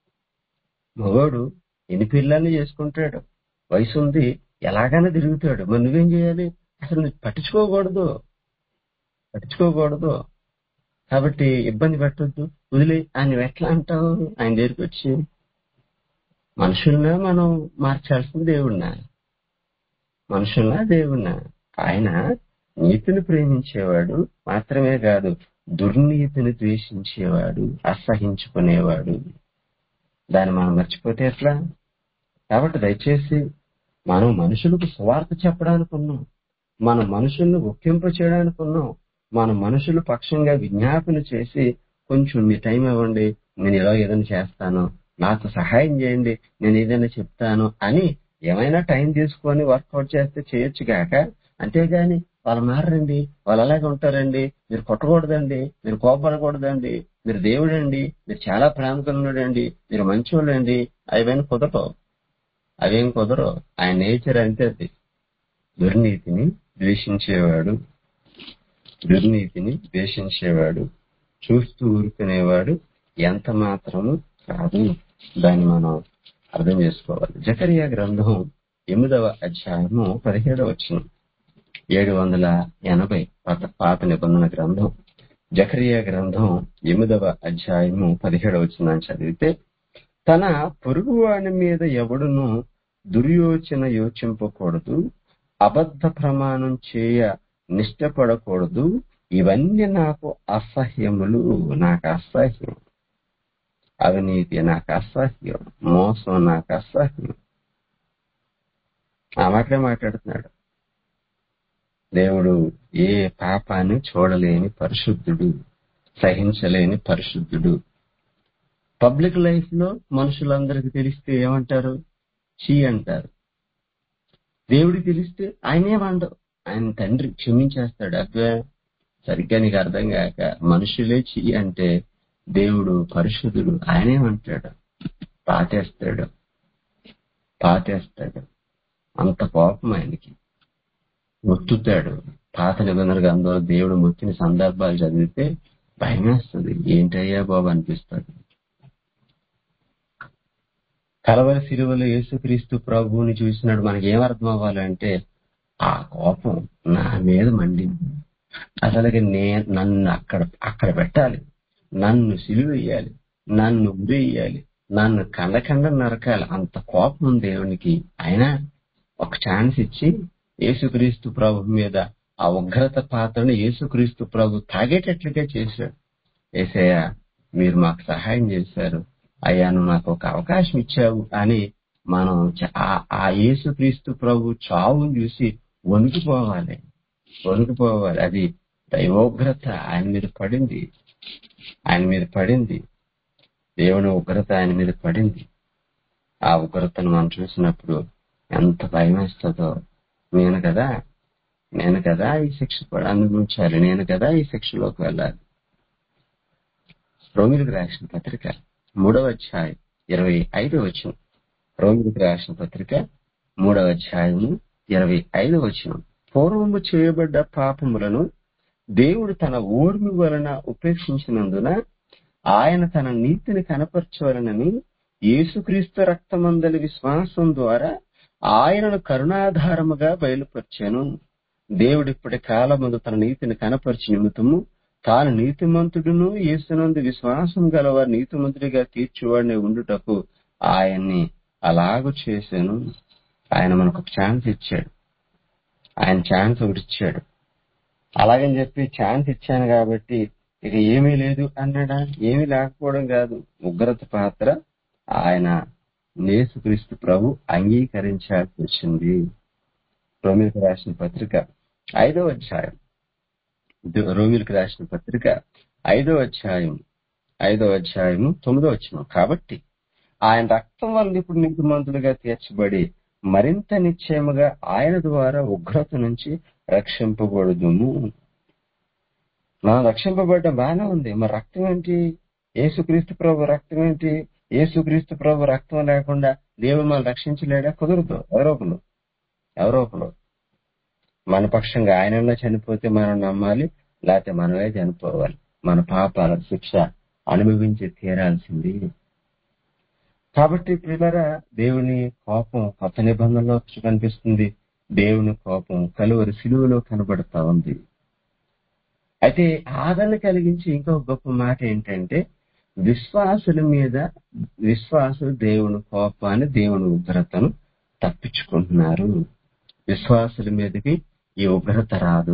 మగవాడు ఎన్ని పిల్లల్ని చేసుకుంటాడు వయసు ఉంది ఎలాగైనా తిరుగుతాడు మరి నువ్వేం చేయాలి అసలు నువ్వు పట్టించుకోకూడదు పట్టించుకోకూడదు కాబట్టి ఇబ్బంది పెట్టొద్దు వదిలే ఆయన ఎట్లా అంటావు ఆయన దగ్గరికి వచ్చి మనుషుల్నా మనం మార్చాల్సిన దేవుడినా మనుషుల్నా దేవుడినా ఆయన నీతిని ప్రేమించేవాడు మాత్రమే కాదు దుర్నీతిని ద్వేషించేవాడు అసహించుకునేవాడు దాన్ని మనం మర్చిపోతే ఎట్లా కాబట్టి దయచేసి మనం మనుషులకు స్వార్థ చెప్పడానికి ఉన్నాం మన మనుషులను ఒప్పింప చేయడానికి ఉన్నాం మన మనుషుల పక్షంగా విజ్ఞాపన చేసి కొంచెం మీ టైం ఇవ్వండి నేను ఇలా ఏదైనా చేస్తాను నాకు సహాయం చేయండి నేను ఏదైనా చెప్తాను అని ఏమైనా టైం తీసుకొని వర్కౌట్ చేస్తే చేయొచ్చు గాక అంతేగాని వాళ్ళు మారండి వాళ్ళు అలాగే ఉంటారండి మీరు కొట్టకూడదండి మీరు కోపడకూడదండి మీరు దేవుడండి మీరు చాలా ప్రేమకున్నాడండి మీరు మంచోళ్ళండి అవన్నీ కుదరవు అవేం కుదరవు ఆయన నేచర్ అంతే అది దుర్నీతిని ద్వేషించేవాడు దుర్నీతిని ద్వేషించేవాడు చూస్తూ ఊరుకునేవాడు ఎంత మాత్రము కాదు దాన్ని మనం అర్థం చేసుకోవాలి జకరియా గ్రంథం ఎనిమిదవ అధ్యాయము పదిహేడవ వచ్చిన ఏడు వందల ఎనభై పాత పాత నిబంధన గ్రంథం జకరియా గ్రంథం ఎనిమిదవ అధ్యాయము పదిహేడవ వచ్చిన చదివితే తన పొరుగువాని మీద ఎవడును దుర్యోచన యోచింపకూడదు అబద్ధ ప్రమాణం చేయ నిష్టపడకూడదు ఇవన్నీ నాకు అసహ్యములు నాకు అసహ్యం అవినీతి నాకు అసహ్యం మోసం నాకు అసహ్యం ఆ మాటలే మాట్లాడుతున్నాడు దేవుడు ఏ పాపాన్ని చూడలేని పరిశుద్ధుడు సహించలేని పరిశుద్ధుడు పబ్లిక్ లైఫ్ లో మనుషులందరికి తెలిస్తే ఏమంటారు చీ అంటారు దేవుడికి తెలిస్తే ఆయనే వండవు ఆయన తండ్రి క్షమించేస్తాడు అబ్బే సరిగ్గా నీకు అర్థం కాక మనుషులే చెయ్యి అంటే దేవుడు పరిశుద్ధుడు ఆయనేమంటాడు పాతేస్తాడు పాతేస్తాడు అంత కోపం ఆయనకి మొత్తుతాడు పాత నిబంధన గ్రంథంలో దేవుడు మొత్తిన సందర్భాలు చదివితే భయమేస్తుంది ఏంటయ్యా బాబు అనిపిస్తుంది కలవరి సిలువలో యేసుక్రీస్తు ప్రభువుని చూసినాడు మనకి ఏం అర్థం అవ్వాలంటే ఆ కోపం నా మీద మండింది అసలుకి నే నన్ను అక్కడ అక్కడ పెట్టాలి నన్ను సిలువ వేయాలి నన్ను ఉరేయాలి నన్ను కండకండ నరకాలి అంత కోపం ఉంది దేవునికి అయినా ఒక ఛాన్స్ ఇచ్చి యేసుక్రీస్తు ప్రభు మీద ఆ ఉగ్రత పాత్రను యేసుక్రీస్తు ప్రభు తాగేటట్లుగా చేశాడు ఏసయ్య మీరు మాకు సహాయం చేశారు అయ్యా నువ్వు నాకు ఒక అవకాశం ఇచ్చావు అని మనం చ- ఆ- ఆ యేసుక్రీస్తు ప్రభు చావును చూసి వణికిపోవాలి వణికిపోవాలి అది దైవోగ్రత ఆయన మీద పడింది ఆయన మీద పడింది దేవుని ఉగ్రత ఆయన మీద పడింది ఆ ఉగ్రతను మనం చూసినప్పుడు ఎంత భయం వేస్తుందో నేను కదా నేను కదా ఈ శిక్ష పడ అనుభవించాలి నేను కదా ఈ శిక్షలోకి వెళ్ళాలి రోమిలకు రాసిన పత్రిక మూడవ అధ్యాయం ఇరవై ఐదో వచ్చిన రోమిలకు రాసిన పత్రిక మూడవ అధ్యాయము ఇరవై ఐదో వచ్చిన పూర్వము చేయబడ్డ పాపములను దేవుడు తన ఓర్మి వలన ఉపేక్షించినందున ఆయన తన నీతిని కనపరచవలనని యేసుక్రీస్తు రక్తమందలి విశ్వాసం ద్వారా ఆయనను కరుణాధారముగా బయలుపరిచాను దేవుడిప్పటి కాలమందు తన నీతిని కనపరిచి నిమిత్తము తాను నీతిమంతుడును యేసునందు విశ్వాసం గలవారు నీతిమంతుడిగా తీర్చువాడిని ఉండుటకు ఆయన్ని అలాగు చేశాను ఆయన మనకు ఒక ఛాన్స్ ఇచ్చాడు ఆయన ఛాన్స్ ఒకటి ఇచ్చాడు అలాగని చెప్పి ఛాన్స్ ఇచ్చాను కాబట్టి ఇక ఏమీ లేదు అన్నాడా ఏమీ లేకపోవడం కాదు ఉగ్రత పాత్ర ఆయన యేసుక్రీస్తు ప్రభు అంగీకరించాల్సి వచ్చింది రోమిలకు రాసిన పత్రిక ఐదో అధ్యాయం ఇది రోమిలకు రాసిన పత్రిక ఐదో అధ్యాయం ఐదో అధ్యాయము తొమ్మిదో వచ్చిన కాబట్టి ఆయన రక్తం వల్ల ఇప్పుడు నీతిమంతులుగా తీర్చబడి మరింత నిశ్చయముగా ఆయన ద్వారా ఉగ్రత నుంచి రక్షింపబడుదుము మనం రక్షింపబడడం బాగానే ఉంది మరి రక్తం ఏంటి ఏసుక్రీస్తు ప్రభు రక్తం ఏంటి ఏసుక్రీస్తు ప్రభు రక్తం లేకుండా దేవుడు మనం రక్షించలేడా కుదరదు ఎవరోకలు ఎవరోకలు మన పక్షంగా ఆయనన్నా చనిపోతే మనం నమ్మాలి లేకపోతే మనమే చనిపోవాలి మన పాపాల శిక్ష అనుభవించి తీరాల్సింది కాబట్టి పిల్లరా దేవుని కోపం కొత్త నిబంధనలో కనిపిస్తుంది దేవుని కోపం కలువరి సిలువలో కనబడతా ఉంది అయితే ఆదరణ కలిగించి ఇంకో గొప్ప మాట ఏంటంటే విశ్వాసుల మీద విశ్వాసులు దేవుని కోపాన్ని దేవుని ఉగ్రతను తప్పించుకుంటున్నారు విశ్వాసుల మీదకి ఈ ఉగ్రత రాదు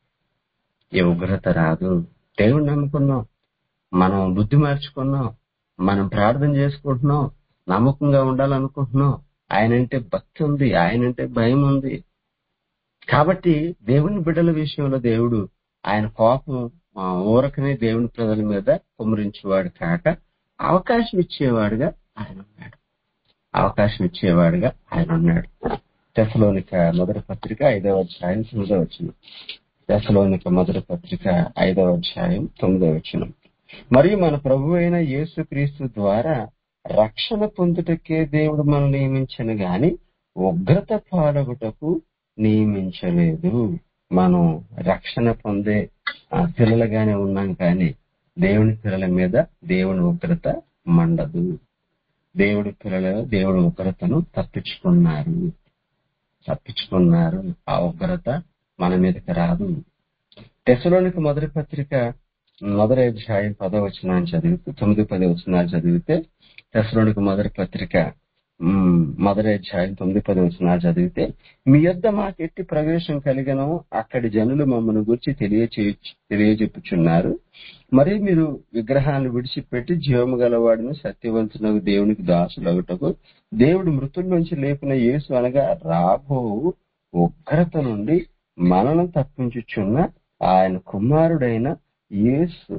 ఈ ఉగ్రత రాదు దేవుని నమ్ముకున్నాం మనం బుద్ధి మార్చుకున్నాం మనం ప్రార్థన చేసుకుంటున్నాం నమ్మకంగా ఉండాలనుకుంటున్నాం ఆయనంటే భక్తి ఉంది ఆయనంటే భయం ఉంది కాబట్టి దేవుని బిడ్డల విషయంలో దేవుడు ఆయన కోపం ఆ, ఊరకనే దేవుని ప్రజల మీద కుమరించేవాడు కాక అవకాశం ఇచ్చేవాడుగా ఆయన ఉన్నాడు అవకాశం ఇచ్చేవాడుగా ఆయన ఉన్నాడు దశలోనిక మొదటి పత్రిక ఐదవ అధ్యాయం తొమ్మిదవ వచ్చిన దశలోనిక మొదటి పత్రిక ఐదవ అధ్యాయం తొమ్మిదవ వచ్చిన మరియు మన ప్రభు అయిన యేసుక్రీస్తు ద్వారా రక్షణ పొందుటకే దేవుడు మనం నియమించను గాని ఉగ్రత పాలగుటకు నియమించలేదు మనం రక్షణ పొందే ఆ, పిల్లలుగానే ఉన్నాం కానీ దేవుని పిల్లల మీద దేవుని ఉగ్రత మండదు దేవుడి పిల్లలు దేవుడి ఉగ్రతను తప్పించుకున్నారు తప్పించుకున్నారు ఆ ఉగ్రత మన మీదకి రాదు తెసలోనికి మొదటి పత్రిక మొదటి అధ్యాయం పదో వచనాన్ని చదివితే తొమ్మిది పది వచనాలు చదివితే తెసలోనికి మొదటి పత్రిక ఉమ్, మొదటి అధ్యాయం తొమ్మిది పది వచనాలు చదివితే మీ యొద్ద మాకెట్టి ప్రవేశం కలిగను అక్కడి జనులు మమ్మల్ని గురించి తెలియచే తెలియజెప్పుచున్నారు మరి మీరు విగ్రహాన్ని విడిచిపెట్టి జీవము గలవాడిని సత్యవంతునకు దేవునికి దాసులగుటకు దేవుడు మృతుల్లోంచి లేపిన యేసు అనగా రాబో ఉగ్రత నుండి మనను తప్పించుచున్న ఆయన కుమారుడైన యేసు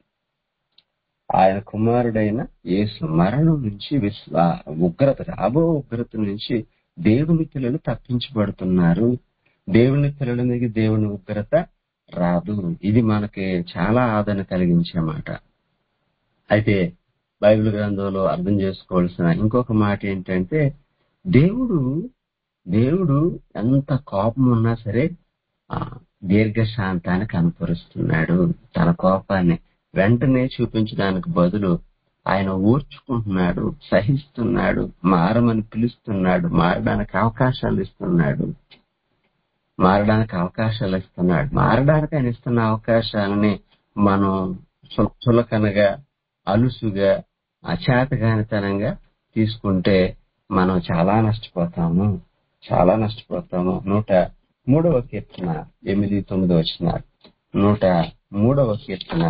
ఆయన కుమారుడైన యేసు మరణం నుంచి విశ్వ ఉగ్రత రాబో ఉగ్రత నుంచి దేవుని పిల్లలు తప్పించబడుతున్నారు దేవుని పిల్లల మీద దేవుని ఉగ్రత రాదు ఇది మనకి చాలా ఆదరణ కలిగించే మాట అయితే బైబిల్ గ్రంథంలో అర్థం చేసుకోవాల్సిన ఇంకొక మాట ఏంటంటే దేవుడు దేవుడు ఎంత కోపం ఉన్నా సరే ఆ, దీర్ఘశాంతాన్ని కనపరుస్తున్నాడు తన కోపాన్ని వెంటనే చూపించడానికి బదులు ఆయన ఓర్చుకుంటున్నాడు సహిస్తున్నాడు మారమని పిలుస్తున్నాడు మారడానికి అవకాశాలు ఇస్తున్నాడు మారడానికి అవకాశాలు ఇస్తున్నాడు మారడానికి ఆయన ఇస్తున్న అవకాశాలని మనం చుల- చులకనగా అలుసుగా అచేతగానితనంగా తీసుకుంటే మనం చాలా నష్టపోతాము చాలా నష్టపోతాము నూట మూడవ కీర్తన ఎనిమిది తొమ్మిది వచ్చిన నూట మూడవ కీర్తన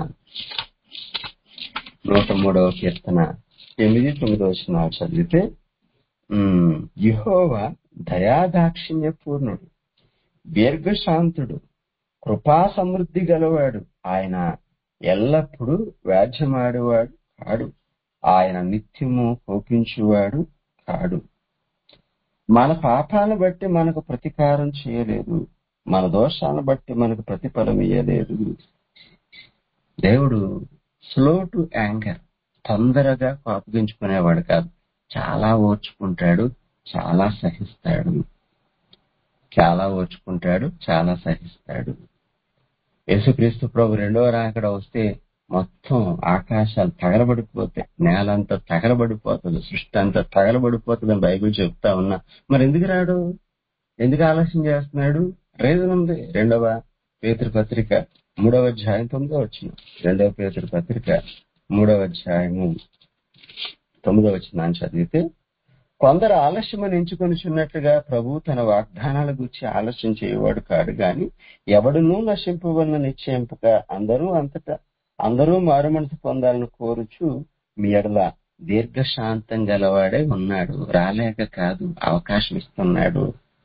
నూట మూడవ కీర్తన ఎనిమిది తొమ్మిది వచ్చిన చదివితే ఉమ్, యెహోవా దయాదాక్షిణ్య పూర్ణుడు దీర్ఘశాంతుడు కృపా సమృద్ధి గలవాడు ఆయన ఎల్లప్పుడూ వ్యాజ్యమాడేవాడు కాడు ఆయన నిత్యము కోపించువాడు కాడు మన పాపాలను బట్టి మనకు ప్రతీకారం చేయలేదు మన దోషాలను బట్టి మనకు ప్రతిఫలం ఇయ్యలేదు దేవుడు స్లో టు యాంగర్ తొందరగా కోపగించుకునేవాడు కాదు చాలా ఓర్చుకుంటాడు చాలా సహిస్తాడు చాలా ఓర్చుకుంటాడు చాలా సహిస్తాడు యేసుక్రీస్తు ప్రభు రెండవ రాకడ వస్తే మొత్తం ఆకాశాలు తగలబడిపోతాయి నేలంతా తగలబడిపోతుంది సృష్టి అంతా తగలబడిపోతుంది అని బైబిల్ చెప్తా ఉన్నా మరి ఎందుకు రాడు ఎందుకు ఆలస్యం చేస్తున్నాడు రీజన్ ఉంది రెండవ పేతృ పత్రిక మూడవ అధ్యాయం తొమ్మిదో వచ్చిన రెండవ పేతృ పత్రిక మూడవ అధ్యాయము తొమ్మిదో వచ్చిన చదివితే కొందరు ఆలస్యమని ఎంచుకొనిచున్నట్లుగా ప్రభు తన వాగ్దానాల గురించి ఆలస్యం చేయవాడు కాడు గాని ఎవడునూ నశింపవలన నిశ్చయింపక అందరూ అంతటా అందరూ మారుమనసు పొందాలని కోరుచు మీ ఎడల దీర్ఘశాంతం గలవాడే ఉన్నాడు రాలేక కాదు అవకాశం ఇస్తున్నాడు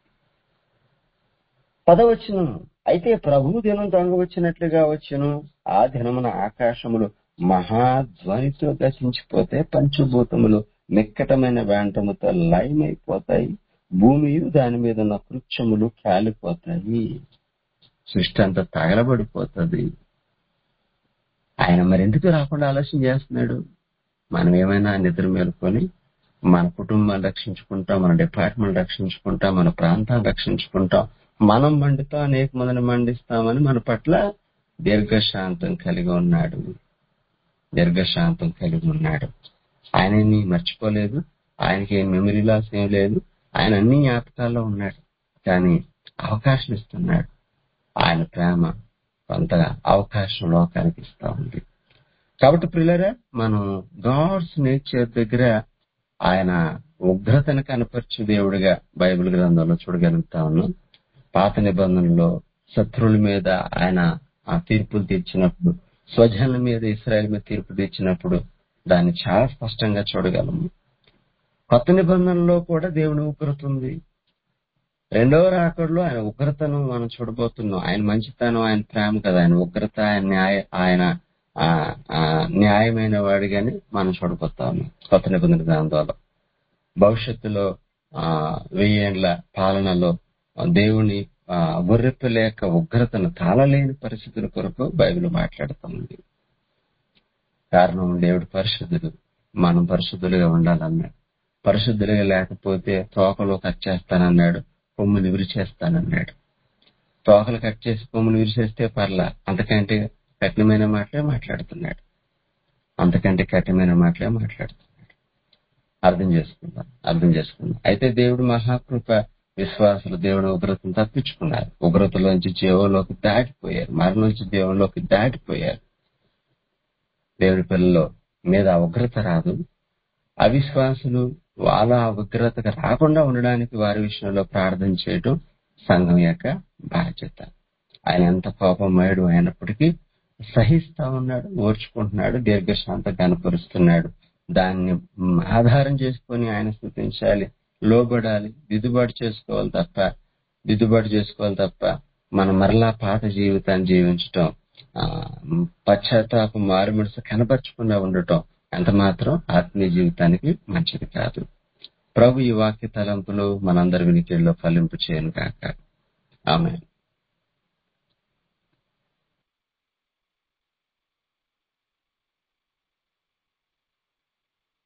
పదవచనం అయితే ప్రభు దినం దొంగ వచ్చినట్లుగా వచ్చును ఆ దినమున ఆకాశములు మహాధ్వనితో గతించిపోతే పంచభూతములు నిక్కటమైన వేంటముతో లయమైపోతాయి భూమియు దాని మీద ఉన్న కృత్యములు కాలిపోతాయి సృష్టి అంతా తగలబడిపోతుంది ఆయన మరెందుకు రాకుండా ఆలస్యం చేస్తున్నాడు మనం ఏమైనా నిద్ర మేలుకొని మన కుటుంబాన్ని రక్షించుకుంటాం మన డిపార్ట్మెంట్ రక్షించుకుంటాం మన ప్రాంతాన్ని రక్షించుకుంటాం మనం మండుతాం అనేక మందిని మండిస్తామని మన పట్ల దీర్ఘశాంతం కలిగి ఉన్నాడు దీర్ఘశాంతం కలిగి ఉన్నాడు ఆయనని మర్చిపోలేదు ఆయనకి ఏం మెమరీ లాస్ ఏం లేదు ఆయన అన్ని జ్ఞాపకాల్లో ఉన్నాడు కానీ అవకాశం ఇస్తున్నాడు ఆయన ప్రేమ కొంత అవకాశం లోకానికి ఇస్తా ఉంది కాబట్టి పిల్లరా మనం గాడ్స్ నేచర్ దగ్గర ఆయన ఉగ్రతను కనపరిచే దేవుడిగా బైబిల్ గ్రంథంలో చూడగలుగుతా ఉన్నాం పాత నిబంధనలో శత్రువుల మీద ఆయన ఆ తీర్పులు తీర్చినప్పుడు స్వజనుల మీద ఇస్రాయల్ మీద తీర్పు తీర్చినప్పుడు దాన్ని చాలా స్పష్టంగా చూడగలము కొత్త నిబంధనలో కూడా దేవుని ఉగ్రత ఉంది రెండవ రాకడలో ఆయన ఉగ్రతను మనం చూడబోతున్నాం ఆయన మంచితనం ఆయన ప్రేమ కదా ఆయన ఉగ్రత ఆయన న్యాయ ఆయన ఆ, ఆ, న్యాయమైన వాడిగానే మనం చూడబోతా ఉన్నాం కొత్త నిబంధన గ్రంథంలో భవిష్యత్తులో ఆ వెయ్యేండ్ల పాలనలో దేవుని ఆ, గొర్రెపిల్ల యొక్క ఉగ్రతను తాళలేని పరిస్థితుల కొరకు బైబిల్ మాట్లాడుతుంది కారణం దేవుడు పరిశుద్ధుడు మనం పరిశుద్ధులుగా ఉండాలన్నాడు పరిశుద్ధులుగా లేకపోతే తోకలు కట్ చేస్తానన్నాడు కొమ్ములు విరిచేస్తానన్నాడు తోకలు కట్ చేసి కొమ్ములు విరిచేస్తే పర్లా అంతకంటే కఠినమైన మాటలే మాట్లాడుతున్నాడు అంతకంటే కఠినమైన మాటలే మాట్లాడుతున్నాడు అర్థం చేసుకుందాం అర్థం చేసుకుందాం అయితే దేవుడు మహాకృప విశ్వాసులు దేవుడు ఉగ్రతను తప్పించుకున్నారు ఉగ్రతలోంచి జీవంలోకి దాటిపోయారు మరణం నుంచి దేవునిలోకి దాటిపోయారు దేవుడి పిల్లల మీద ఆ ఉగ్రత రాదు అవిశ్వాసులు వాళ్ళ ఆ ఉగ్రతకు రాకుండా ఉండడానికి వారి విషయంలో ప్రార్థన చేయడం సంఘం యొక్క బాధ్యత ఆయన ఎంత కోపమయుడు అయినప్పటికీ సహిస్తా ఉన్నాడు ఓర్చుకుంటున్నాడు దీర్ఘశాంత కనపరుస్తున్నాడు దాన్ని మ్, ఆధారం చేసుకొని ఆయన స్థుతించాలి లోబడాలి దిద్దుబాటు చేసుకోవాలి తప్ప దిద్దుబాటు చేసుకోవాలి తప్ప మనం మరలా పాత జీవితాన్ని జీవించటం ఆ, పశ్చాత్తాపం మారుమనసు కనపరచకుండా ఉండటం ఎంత మాత్రం ఆత్మీయ జీవితానికి మంచిది కాదు ప్రభు ఈ వాక్య తలంపులు మనందరి వినికిడిలో ఫలింపు చేయను కాక ఆమె